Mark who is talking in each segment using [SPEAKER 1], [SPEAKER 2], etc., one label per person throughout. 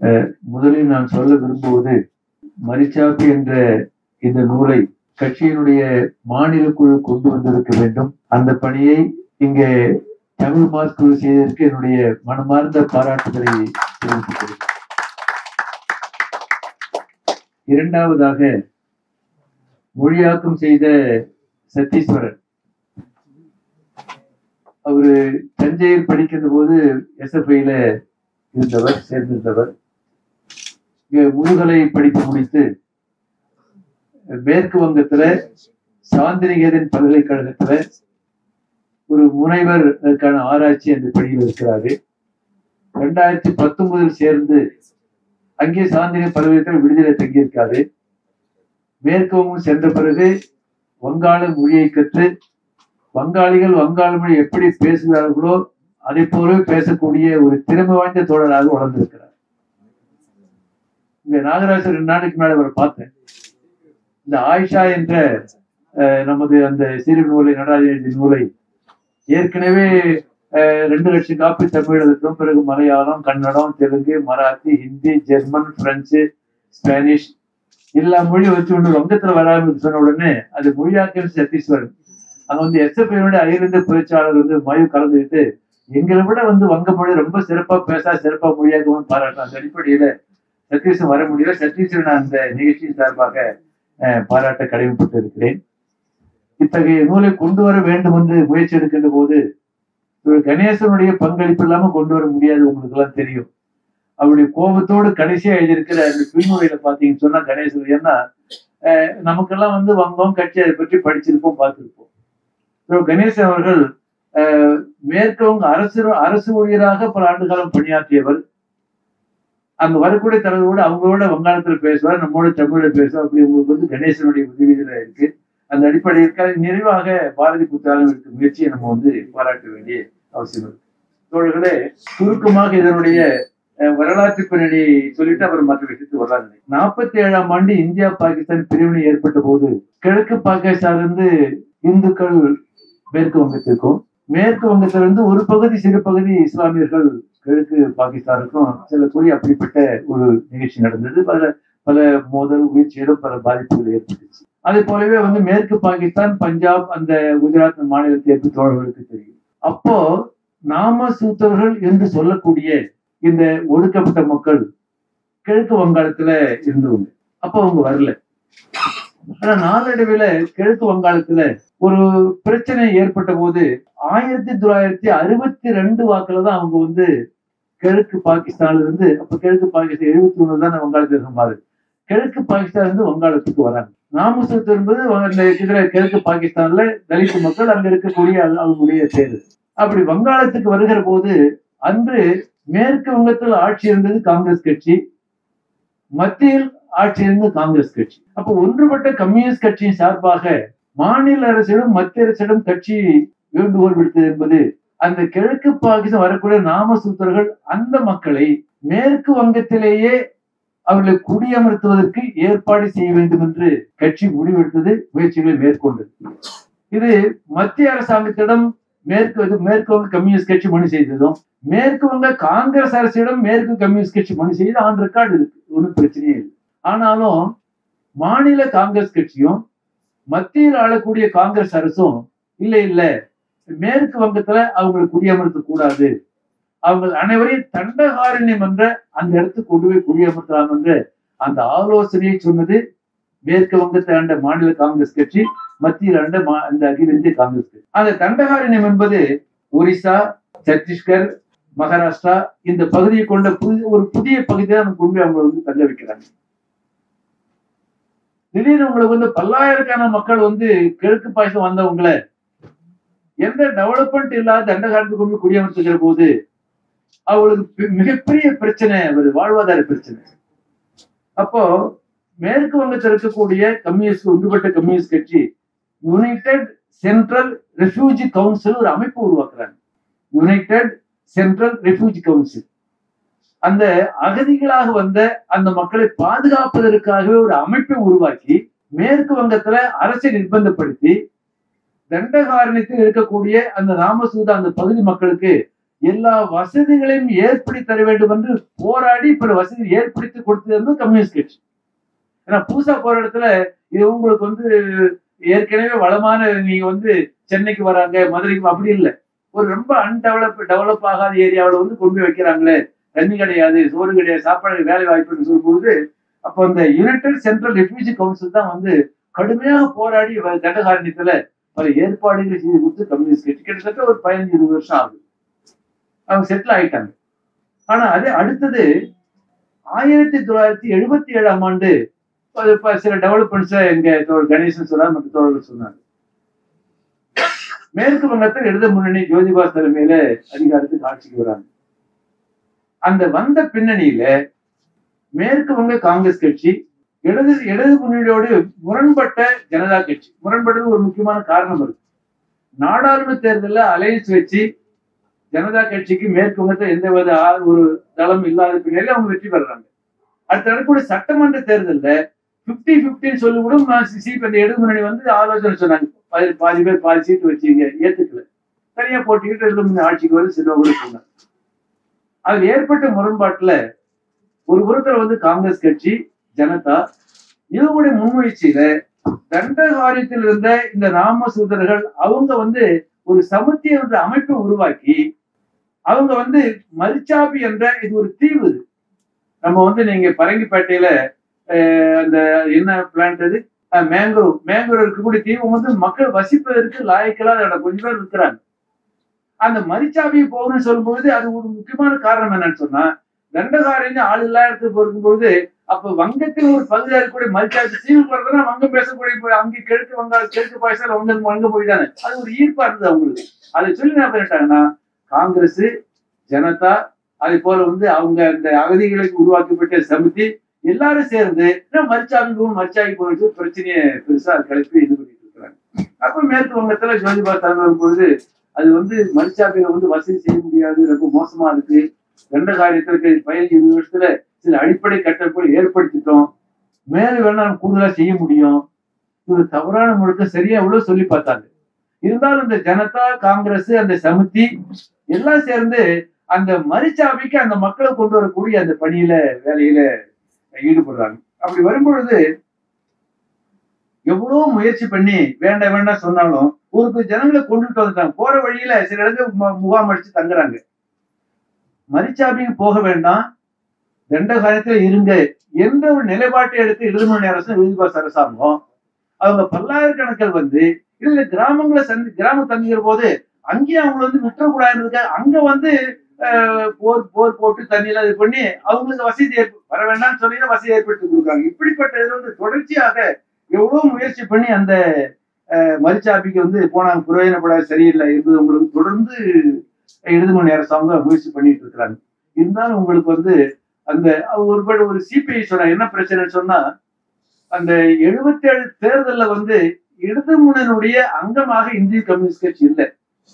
[SPEAKER 1] அஹ், முதலில் நான் சொல்ல விரும்புவது மரிச்சாப்பி என்ற இந்த நூலை கட்சியினுடைய மாநில குழு கொண்டு வந்திருக்க வேண்டும் அந்த பணியை இங்கே தமிழ் மாஸ் குழு செய்ததற்கு என்னுடைய மனமார்ந்த பாராட்டுதலை தெரிவித்துக் கொள்கிறேன் இரண்டாவதாக மொழியாக்கம் செய்த சத்தீஸ்வரன் அவரு தஞ்சையில் படிக்கின்ற போது எஸ்எஃப்ஐல இருந்தவர் சேர்ந்திருந்தவர் இங்க முதுகலை படித்து முடித்து மேற்கு வங்கத்துல சாந்தினிகேதன் பல்கலைக்கழகத்துல ஒரு முனைவர் அதற்கான ஆராய்ச்சி அந்த பணியில் இருக்கிறாரு ரெண்டாயிரத்தி பத்தொன்பதில் சேர்ந்து அங்கே சாந்தினி பல்கலைக்கழக விடுதலை தங்கியிருக்காரு மேற்கு வங்கம் சென்ற பிறகு வங்காள மொழியை கற்று வங்காளிகள் வங்காள மொழி எப்படி பேசுகிறார்களோ அதை போலவே பேசக்கூடிய ஒரு திறமை வாய்ந்த தோழராக வளர்ந்திருக்கிறார் இங்க நாகராஜர் ரெண்டு நாளைக்கு முன்னாடி அவரை பார்த்தேன் இந்த ஆயிஷா என்ற அஹ், நமது அந்த சிறு நூலை நடராஜ எழுதிய நூலை ஏற்கனவே அஹ், ரெண்டு லட்சம் காப்பி தமிழகத்தும் பிறகு Malayalam Kannada Telugu Marathi Hindi German French Spanish எல்லா மொழியும் வச்சு கொண்டு வங்கத்துல வராமல் சொன்ன உடனே அது மொழியாக்கம் சத்தீஸ்வரன் அங்க வந்து எஸ்எஃப்ஐயோட அகில பேச்சாளர் வந்து மயு கலந்துக்கிட்டு எங்களை விட வந்து வங்க மொழி ரொம்ப சிறப்பா பேசா சிறப்பா மொழியாகவும் பாராட்டலாம் அந்த அடிப்படையில சத்தீஸ்வரன் வர முடியல சத்தீஸ்வரன் நான் அந்த நிகழ்ச்சியின் சார்பாக அஹ், பாராட்ட கடமைப்பட்டு இருக்கிறேன் இத்தகைய நூலை கொண்டு வர வேண்டும் என்று முயற்சி எடுக்கின்ற போது இவர் கணேசனுடைய பங்களிப்பு இல்லாம கொண்டு வர முடியாது உங்களுக்கு எல்லாம் தெரியும் அவருடைய கோபத்தோடு கடைசியா எழுதியிருக்கிற அந்த பின்முறையில பாத்தீங்கன்னு சொன்னா கணேசன் ஏன்னா அஹ், நமக்கெல்லாம் வந்து வங்கம் கட்சி அதை பற்றி படிச்சிருப்போம் பார்த்திருப்போம் So, கணேசன் அவர்கள் அஹ், மேற்கு வங்க அரசு அரசு ஊழியராக பல ஆண்டு காலம் பணியாற்றியவர் அங்க வரக்கூடிய தலைவரோட அவங்களோட வங்காளத்துல பேசுவார் நம்மோட தமிழ்ல பேசுவார் அப்படி உங்களுக்கு வந்து கணேசனுடைய உதவியில இருக்கு அந்த அடிப்படையில் அது நிறைவாக பாரதி புத்தாளம் இருக்க முயற்சியை நம்ம வந்து பாராட்ட வேண்டிய அவசியம் இருக்கு தோழர்களே சுருக்கமாக இதனுடைய அஹ், வரலாற்று பின்னணி சொல்லிட்டு அவர் மற்ற விஷயத்துக்கு வர்றாங்க நாற்பத்தி ஏழாம் ஆண்டு இந்தியா பாகிஸ்தான் பிரிவினை ஏற்பட்ட போது கிழக்கு பாகிஸ்தானிலிருந்து இந்துக்கள் மேற்கு வங்கத்திற்கும் மேற்கு வங்கத்திலிருந்து ஒரு பகுதி சிறு பகுதி இஸ்லாமியர்கள் கிழக்கு பாகிஸ்தானுக்கும் செல்லக்கூடிய அப்படிப்பட்ட ஒரு நிகழ்ச்சி நடந்தது பல பல மோதல் உயிர் சேதம் பல பாதிப்புகள் ஏற்பட்டுச்சு அதே போலவே வந்து மேற்கு பாகிஸ்தான் பஞ்சாப் அந்த குஜராத் மாநிலத்தை ஏற்பு தோழர்களுக்கு தெரியும் அப்போ நாம சூத்தர்கள் என்று சொல்லக்கூடிய இந்த ஒடுக்கப்பட்ட மக்கள் கிழக்கு வங்காளத்துல இருந்தவங்க அப்போ அவங்க வரல ஆனா நாளடைவில் கிழக்கு வங்காளத்துல ஒரு பிரச்சனை ஏற்பட்ட போது ஆயிரத்தி தொள்ளாயிரத்தி அறுபத்தி ரெண்டு வாக்குல தான் அவங்க வந்து கிழக்கு பாகிஸ்தான்ல இருந்து அப்ப கிழக்கு பாகிஸ்தான் எழுபத்தி ஒண்ணு தான் வங்காளதேசம் மாறு கிழக்கு பாகிஸ்தான் இருந்து வங்காளத்துக்கு வராங்க நாமசத்து என்பது அந்த இதுல கிழக்கு பாகிஸ்தான்ல தலித் மக்கள் அங்க இருக்கக்கூடிய அவங்க- அவங்களுடைய பேரு அப்படி வங்காளத்துக்கு வருகிற போது அன்று மேற்கு வங்கத்தில் ஆட்சி இருந்தது காங்கிரஸ் கட்சி மத்தியில் ஆட்சி இருந்தது காங்கிரஸ் கட்சி அப்ப ஒன்றுபட்ட கம்யூனிஸ்ட் கட்சியின் சார்பாக மாநில அரசிடம் மத்திய அரசிடம் கட்சி வேண்டுகோள் விடுத்தது என்பது அந்த கிழக்கு பாகிஸ்தான் வரக்கூடிய நாமசூத்திரர்கள் அந்த மக்களை மேற்கு வங்கத்திலேயே அவர்களை குடியமர்த்துவதற்கு ஏற்பாடு செய்ய வேண்டும் என்று கட்சி முடிவெடுத்தது முயற்சிகளை மேற்கொண்டது இது மத்திய அரசாங்கத்திடம் மேற்கு இது மேற்கு வங்க கம்யூனிஸ்ட் கட்சி மனு செய்ததும் மேற்கு வங்க காங்கிரஸ் அரசிடம் மேற்கு கம்யூனிஸ்ட் கட்சி மனு செய்து ஆன் ரெக்கார்டு இருக்கு ஒன்றும் பிரச்சனையே இல்லை ஆனாலும் மாநில காங்கிரஸ் கட்சியும் மத்தியில் ஆளக்கூடிய காங்கிரஸ் அரசும் இல்ல இல்ல மேற்கு வங்கத்துல அவங்களை குடியமர்த்த கூடாது அவங்க அனைவரையும் தண்டகாரண்யம் என்ற அந்த இடத்துக்கு கொண்டு போய் குடியமர்த்தலாம் என்ற அந்த ஆலோசனையை சொன்னது மேற்கு வங்கத்தை ஆண்ட மாநில காங்கிரஸ் கட்சி மத்தியில் ஆண்ட மா- அந்த அகில இந்திய காங்கிரஸ் கட்சி அந்த தண்டகாரண்யம் என்பது ஒரிசா சத்தீஸ்கர் மகாராஷ்டிரா இந்த பகுதியை கொண்ட புது ஒரு புதிய பகுதியை நம்ம கொண்டு போய் அவங்க வந்து தங்க வைக்கிறாங்க திடீர்னு உங்களுக்கு வந்து பல்லாயிரக்கான மக்கள் வந்து கிழக்கு பாயசம் வந்தவங்களை எந்த டெவலப்மெண்ட் இல்லாத தண்டகாரத்துக்கு கொண்டு போய் குடியமர்த்துகிற போது அவங்களுக்கு பி- மிகப்பெரிய பிரச்சனை வருது வாழ்வாதார பிரச்சனை அப்போ மேற்கு வங்கத்தில் இருக்கக்கூடிய கம்யூனிஸ்ட் ஒன்றுபட்ட கம்யூனிஸ்ட் கட்சி யுனைடெட் சென்ட்ரல் ரெஃப்யூஜி கவுன்சில் ஒரு அமைப்பு உருவாக்குறாங்க யுனைடெட் சென்ட்ரல் ரெஃப்யூஜி கவுன்சில் அந்த அகதிகளாக வந்த அந்த மக்களை பாதுகாப்பதற்காகவே ஒரு அமைப்பை உருவாக்கி மேற்கு வங்கத்துல அரசை நிர்பந்தப்படுத்தி தண்டகாரண்யத்தில் இருக்கக்கூடிய அந்த ராமசூதா அந்த பகுதி மக்களுக்கு எல்லா வசதிகளையும் ஏற்படுத்தி தர வேண்டும் என்று போராடி பல வசதி ஏற்படுத்தி கொடுத்தது வந்து கம்யூனிஸ்ட் கட்சி ஏன்னா புதுசா போற இடத்துல இது உங்களுக்கு வந்து ஏற்கனவே வளமான நீங்க வந்து சென்னைக்கு வராங்க மதுரைக்கு அப்படி இல்லை ஒரு ரொம்ப அன்டெவலப் டெவலப் ஆகாத ஏரியாவில் வந்து கொண்டு போய் வைக்கிறாங்களே தண்ணி கிடையாது சோறு கிடையாது சாப்பாடு வேலை வாய்ப்புன்னு சொல்லும்போது அப்போ அந்த யுனைடெட் சென்ட்ரல் ரெஃப்யூஜி கவுன்சில் தான் வந்து கடுமையாக போராடி வ- தண்டகாரண்யத்துல பல ஏற்பாடுகள் செய்து கொடுத்து கம்யூனிஸ்ட் கட்சி கிட்டத்தட்ட ஒரு பதினஞ்சு இருபது வருஷம் ஆகுது அவங்க செட்டில் ஆயிட்டாங்க ஆனா அது அடுத்தது ஆயிரத்தி தொள்ளாயிரத்தி எழுபத்தி ஏழாம் ஆண்டு அது ப- சில டெவலப்மெண்ட்ஸை எங்க தோழர் கணேசன் சொன்னார் மற்ற தோழர்கள் சொன்னாங்க மேற்கு வங்கத்தில் இடது முன்னணி ஜோதிபாஸ் தலைமையில அதிகாரத்துக்கு ஆட்சிக்கு வராங்க அந்த வந்த பின்னணியில மேற்கு வங்க காங்கிரஸ் கட்சி இடது இடது முன்னணியோடு முரண்பட்ட ஜனதா கட்சி முரண்பட்டது ஒரு முக்கியமான காரணம் இருக்கு நாடாளுமன்ற தேர்தலில் அலையன்ஸ் வச்சு ஜனதா கட்சிக்கு மேற்கு வங்கத்தில் எந்த வித ஆ- ஒரு தளம் இல்லாத பின்னணியில அவங்க வெற்றி பெறுறாங்க அடுத்த நடக்கக்கூடிய சட்டமன்ற தேர்தலில் பிப்டி பிப்டின்னு சொல்லி கூட ம- சிபி அந்த இடது முன்னணி வந்து ஆலோசனை சொன்னாங்க பாதி பாதி பேர் பாதி சீட்டு வச்சுங்க ஏத்துக்கல தனியா போட்டிக்கிட்டு இடது முன்னணி ஆட்சிக்கு வந்து செல்வா கூட சொன்னாங்க அதில் ஏற்பட்ட முரண்பாட்டுல ஒரு புறத்துல வந்து காங்கிரஸ் கட்சி ஜனதா இவங்களுடைய முன்முயற்சியில தண்டகாரியத்தில் இருந்த இந்த ராமசூதரர்கள் அவங்க வந்து ஒரு சமுத்திய என்ற அமைப்பை உருவாக்கி அவங்க வந்து மரிச்சாபி என்ற இது ஒரு தீவு இது. நம்ம வந்து நீங்க பரங்கிப்பேட்டையில அஹ், அந்த என்ன பிளான்ட் அது மேங்க்ரோவ் மேங்க்ரோவ் இருக்கக்கூடிய தீவு வந்து மக்கள் வசிப்பதற்கு லாயக்கெல்லாம் இடம் கொஞ்சம் பேர் இருக்கிறாங்க அந்த மரிச்சாபி போகணும்னு சொல்லும்போது அது ஒரு முக்கியமான காரணம் என்னன்னு சொன்னா தண்டகாரங்க ஆள் இல்லா இடத்துக்கு போகும்பொழுது அப்ப வங்கத்தில் ஒரு பகுதியா இருக்கக்கூடிய மரிச்சாபி தீவு போறதுன்னா வங்கம் பேசக்கூடிய இப்ப அங்கே கிழக்கு வங்கா கிழக்கு பாயசால வங்க வங்க மொழி தானே அது ஒரு ஈர்ப்பா இருந்தது அவங்களுக்கு அதை சொல்லி என்ன பண்ணிட்டாங்கன்னா காங்கிரஸ் ஜனதா அதே போல வந்து அவங்க அந்த அகதிகளுக்கு உருவாக்கப்பட்ட சமிதி எல்லாரும் சேர்ந்து இன்னும் மரிச்சாமி போகும் மரிச்சாமி போகும் பிரச்சனையை பெருசா கிளப்பி இது பண்ணிட்டு இருக்கிறாங்க அப்ப மேற்கு வங்கத்துல ஜோதிபா தலைமை வரும்பொழுது அது வந்து மரிச்சாபியில வந்து வசதி செய்ய முடியாது ரொம்ப மோசமா இருக்கு ரெண்ட காரியத்திற்கு பதினஞ்சு இருபது வருஷத்துல சில அடிப்படை கட்டமைப்புகள் ஏற்படுத்திட்டோம் மேல வேணா நம்ம கூடுதலா செய்ய முடியும் இது ஒரு தவறான முழுக்க சரியா எவ்வளவு சொல்லி பார்த்தாங்க இருந்தாலும் இந்த ஜனதா காங்கிரஸ் அந்த சமிதி எல்லாம் சேர்ந்து அந்த மரிச்சாபிக்கு அந்த மக்களை கொண்டு வரக்கூடிய அந்த பணியில வேலையில ஈடுபடுறாங்க அப்படி வரும்பொழுது எவ்வளவு முயற்சி பண்ணி வேண்டாம் வேண்டாம் சொன்னாலும் ஒரு ஜனங்களை கொண்டுட்டு வந்துட்டாங்க போற வழியில சில இடங்கள் மு- முகாம் அடிச்சு தங்குறாங்க மரிச்சாபிக்கு போக வேண்டாம் தண்ட காலத்துல இருங்க என்ற ஒரு நிலைப்பாட்டை எடுத்து இடதுமணி அரசு விருதுபாஸ் அரசாங்கம் அவங்க பல்லாயிரக்கணக்கில் வந்து இல்ல கிராமங்களை சந்தி கிராமம் தங்குகிற போது அங்கேயும் அவங்களை வந்து விட்டுறக்கூடாதுன்றதுக்காக அங்க வந்து அஹ், போர் போர் போட்டு தண்ணியெல்லாம் இது பண்ணி அவங்களுக்கு வசதி ஏற்ப வர வேண்டாம்னு சொல்லி தான் வசதி ஏற்படுத்தி கொடுக்குறாங்க இப்படிப்பட்ட இது வந்து தொடர்ச்சியாக எவ்வளவு முயற்சி பண்ணி அந்த அஹ், மரிச்சாபிக்கு வந்து போனாங்க பிரயோஜனப்படாத சரியில்லை இருந்தது உங்களுக்கு தொடர்ந்து இடதுமணி அரசாங்கம் முயற்சி பண்ணிட்டு இருக்கிறாங்க இருந்தாலும் உங்களுக்கு வந்து அந்த ஒரு படி ஒரு சிபிஐ சொன்னா என்ன பிரச்சனைன்னு சொன்னா அந்த எழுபத்தி ஏழு தேர்தல்ல வந்து இடது முன்னணியுடைய அங்கமாக இந்திய கம்யூனிஸ்ட் கட்சி இல்லை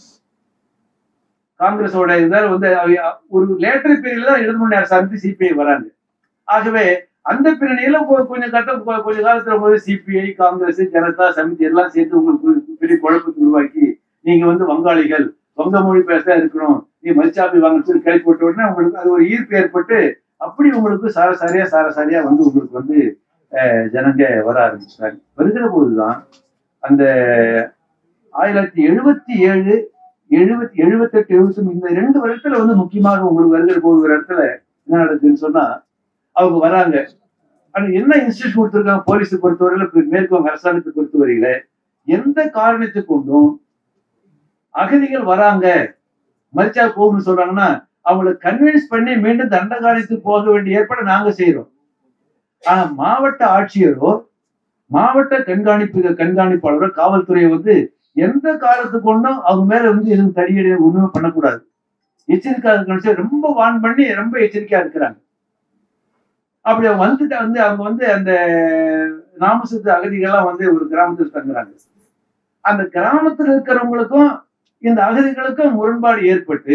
[SPEAKER 1] காங்கிரஸோட இதால வந்து அவை- ஒரு லேட்டர் பீரியட்ல தான் இடது முன்னணி அரசாங்கத்துக்கு சிபிஐ வராங்க ஆகவே அந்த பின்னணியில கொ- கொஞ்சம் கட்டம் கொ- கொஞ்ச காலத்துல போது சிபிஐ காங்கிரஸ் ஜனதா சமிதி எல்லாம் சேர்த்து உங்களுக்கு ஒரு பெரிய குழப்பத்தை உருவாக்கி நீங்க வந்து வங்காளிகள் வங்க மொழி பேச இருக்கணும் நீ மரிச்சாப்பி வாங்க சொல்லி கிளப்பி போட்ட உடனே உங்களுக்கு அது ஒரு ஈர்ப்பு ஏற்பட்டு அப்படி உங்களுக்கு சாரசாரியா சாரசாரியா வந்து உங்களுக்கு வந்து அஹ், ஜனங்க வர ஆரம்பிச்சிட்டாங்க வருகிற போதுதான் அந்த ஆயிரத்தி எழுபத்தி ஏழு எழுபத்தி எழுபத்தெட்டு எழுபத்தி இந்த ரெண்டு வருடத்துல வந்து முக்கியமாக உங்களுக்கு வருகிற போது ஒரு இடத்துல என்ன நடக்குதுன்னு சொன்னா அவங்க வராங்க ஆனா என்ன இன்ஸ்டியூட் கொடுத்துருக்காங்க போலீஸ் பொறுத்தவரையில இப்ப மேற்கு வங்க அரசாங்கத்தை பொறுத்தவரையில எந்த காரணத்தை கொண்டும் அகதிகள் வராங்க மரிச்சா போகணும்னு சொல்றாங்கன்னா அவங்களை கன்வின்ஸ் பண்ணி மீண்டும் தண்டகாரியத்துக்கு போக வேண்டிய ஏற்பாடு நாங்க செய்யறோம் ஆனா மாவட்ட ஆட்சியரோ மாவட்ட கண்காணிப்பு கண்காணிப்பாளரோ காவல்துறையை வந்து எந்த காலத்துக்கு கொண்டும் அவங்க மேல வந்து எதுவும் தடியடி ஒண்ணுமே பண்ணக்கூடாது எச்சரிக்கையா இருக்கணும் சொல்லி ரொம்ப வான் பண்ணி ரொம்ப எச்சரிக்கையா இருக்கிறாங்க அப்படி அவங்க வந்துட்டு வந்து அவங்க வந்து அந்த நாமசுத்து அகதிகள்லாம் வந்து ஒரு கிராமத்தில் தங்குறாங்க அந்த கிராமத்தில் இருக்கிறவங்களுக்கும் இந்த அகதிகளுக்கும் முரண்பாடு ஏற்பட்டு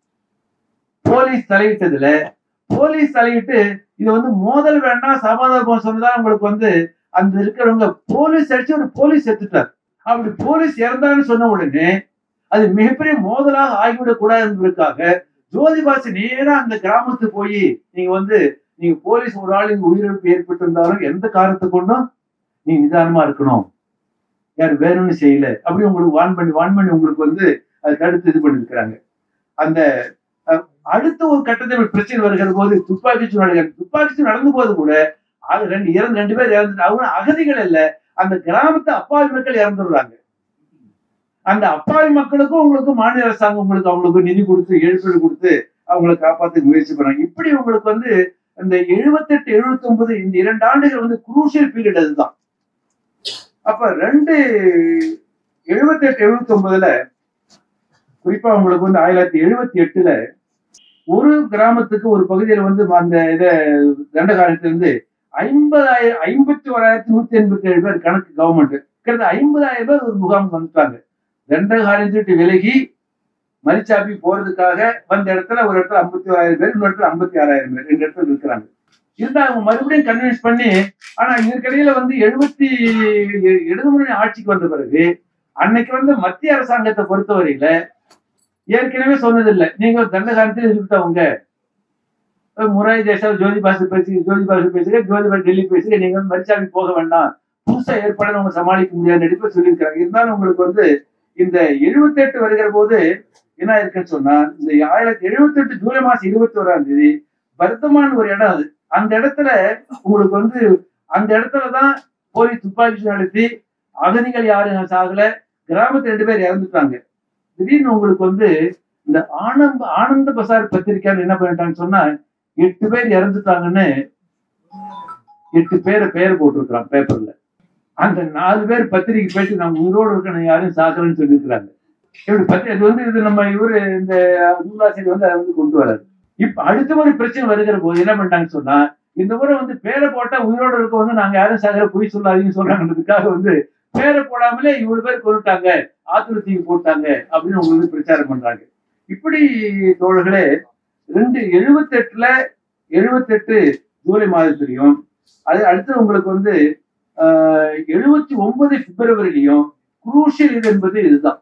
[SPEAKER 1] போலீஸ் தலையிட்டதுல போலீஸ் தலையிட்டு இது வந்து மோதல் வேண்டாம் சமாதானம் சொன்னதா உங்களுக்கு வந்து அந்த இருக்கிறவங்க போலீஸ் அடிச்சு ஒரு போலீஸ் எடுத்துட்டார் அப்படி போலீஸ் இறந்தான்னு சொன்ன உடனே அது மிகப்பெரிய மோதலாக ஆகிவிடக் கூடாது என்பதற்காக ஜோதிபாசு நேரா அந்த கிராமத்துக்கு போய் நீங்க வந்து நீங்க போலீஸ் ஒரு ஆள் இங்க உயிரிழப்பு ஏற்பட்டிருந்தாலும் எந்த காரணத்தை கொண்டும் நீ நிதானமா இருக்கணும் யார் வேணும்னு செய்யல அப்படி உங்களுக்கு வான் பண்ணி வான் பண்ணி உங்களுக்கு வந்து அதை தடுத்து இது பண்ணிருக்கிறாங்க அந்த அஹ், அடுத்த ஒரு கட்டத்தில் பிரச்சனை வருகிற போது துப்பாக்கி சூடு நடக்கிறது துப்பாக்கி சூடு நடந்த போது கூட அது ரெண்டு இறந்து ரெண்டு பேர் இறந்து அவங்க அகதிகள் இல்ல அந்த கிராமத்து அப்பாவி மக்கள் இறந்துடுறாங்க அந்த அப்பாவி மக்களுக்கும் உங்களுக்கு மாநில அரசாங்கம் உங்களுக்கு அவங்களுக்கு நிதி கொடுத்து எழுப்பீடு கொடுத்து அவங்களை காப்பாத்த முயற்சி பண்றாங்க இப்படி உங்களுக்கு வந்து இந்த எழுபத்தெட்டு எழுபத்தி ஒன்பது இந்த இரண்டு ஆண்டுகள் வந்து குரூஷியல் பீரியட் அதுதான் அப்ப ரெண்டு எழுபத்தெட்டு எழுபத்தி ஒன்பதுல குறிப்பா உங்களுக்கு வந்து ஆயிரத்தி எழுபத்தி எட்டுல ஒரு கிராமத்துக்கு ஒரு பகுதியில வந்து அந்த இத தண்டகாரத்துல இருந்து ஐம்பதாயிரம் ஐம்பத்தி ஓராயிரத்தி நூத்தி எண்பத்தி ஏழு பேர் கணக்கு கவர்மெண்ட் கிட்டத்தட்ட ஐம்பதாயிரம் பேர் ஒரு முகாம் வந்துட்டாங்க தண்டகாரத்தை விலகி மரிச்சாப்பி போறதுக்காக வந்த இடத்துல ஒரு இடத்துல ஐம்பத்தி ஓராயிரம் பேர் இன்னொரு இடத்துல ஐம்பத்தி ஆறாயிரம் பேர் ரெண்டு இடத்துல இருக்கிறாங்க இருந்தா அவங்க மறுபடியும் கன்வின்ஸ் பண்ணி ஆனா இதற்கிடையில வந்து எழுபத்தி இடது முன்னணி ஆட்சிக்கு வந்த பிறகு அன்னைக்கு வந்து மத்திய அரசாங்கத்தை பொறுத்தவரையில ஏற்கனவே சொன்னதில்லை நீங்க தண்டகாலத்தில் இருக்கவங்க முராரி தேசால் ஜோதி பாசு பேசி ஜோதி பாசு பேசுக ஜோதி பாசு டெல்லி பேசுக நீங்க வந்து மரிச்சாமி போக வேண்டாம் புதுசா ஏற்பட அவங்க சமாளிக்க முடியாது நடிப்பை சொல்லியிருக்காங்க இருந்தாலும் உங்களுக்கு வந்து இந்த எழுபத்தி எட்டு வருகிற போது என்ன இருக்குன்னு சொன்னா இந்த ஆயிரத்தி எழுபத்தி எட்டு ஜூலை மாசம் இருபத்தி ஓராம் தேதி வர்த்தமான் ஒரு இடம் அது அந்த இடத்துல உங்களுக்கு வந்து அந்த இடத்துலதான் போலீஸ் துப்பாக்கி நடத்தி அகதிகள் யாரும் சாகல கிராமத்துல ரெண்டு பேர் இறந்துட்டாங்க திடீர்னு உங்களுக்கு வந்து இந்த ஆனந்த ஆனந்த பசார் பத்திரிக்கையாளர் என்ன பண்ணிட்டாங்கன்னு சொன்னா எட்டு பேர் இறந்துட்டாங்கன்னு எட்டு பேரை பேர் போட்டிருக்கிறான் பேப்பர்ல அந்த நாலு பேர் பத்திரிக்கை போயிட்டு நம்ம உயிரோடு இருக்கணும் யாரும் சாகலன்னு சொல்லியிருக்கிறாங்க இப்படி பத்தி அது வந்து இது நம்ம இவரு இந்த நூலாசிரியர் வந்து அதை வந்து கொண்டு வராரு இப்ப அடுத்த ஒரு பிரச்சனை வருகிற போது என்ன பண்ணிட்டாங்கன்னு சொன்னா இந்த முறை வந்து பேரை போட்டா உயிரோடு இருக்க வந்து நாங்க யாரும் சாகர பொய் சொல்லாதீங்கன்னு சொல்றாங்கன்றதுக்காக வந்து பேரை போடாமலே இவ்வளவு பேர் கொண்டுட்டாங்க ஆத்துல தீ போட்டாங்க அப்படின்னு அவங்க வந்து பிரச்சாரம் பண்றாங்க இப்படி தோழர்களே ரெண்டு எழுபத்தெட்டுல எழுபத்தெட்டு ஜூலை மாதத்திலையும் அது அடுத்து உங்களுக்கு வந்து எழுபத்தி ஒன்பது பிப்ரவரிலையும் குரூஷியல் இது என்பது இதுதான்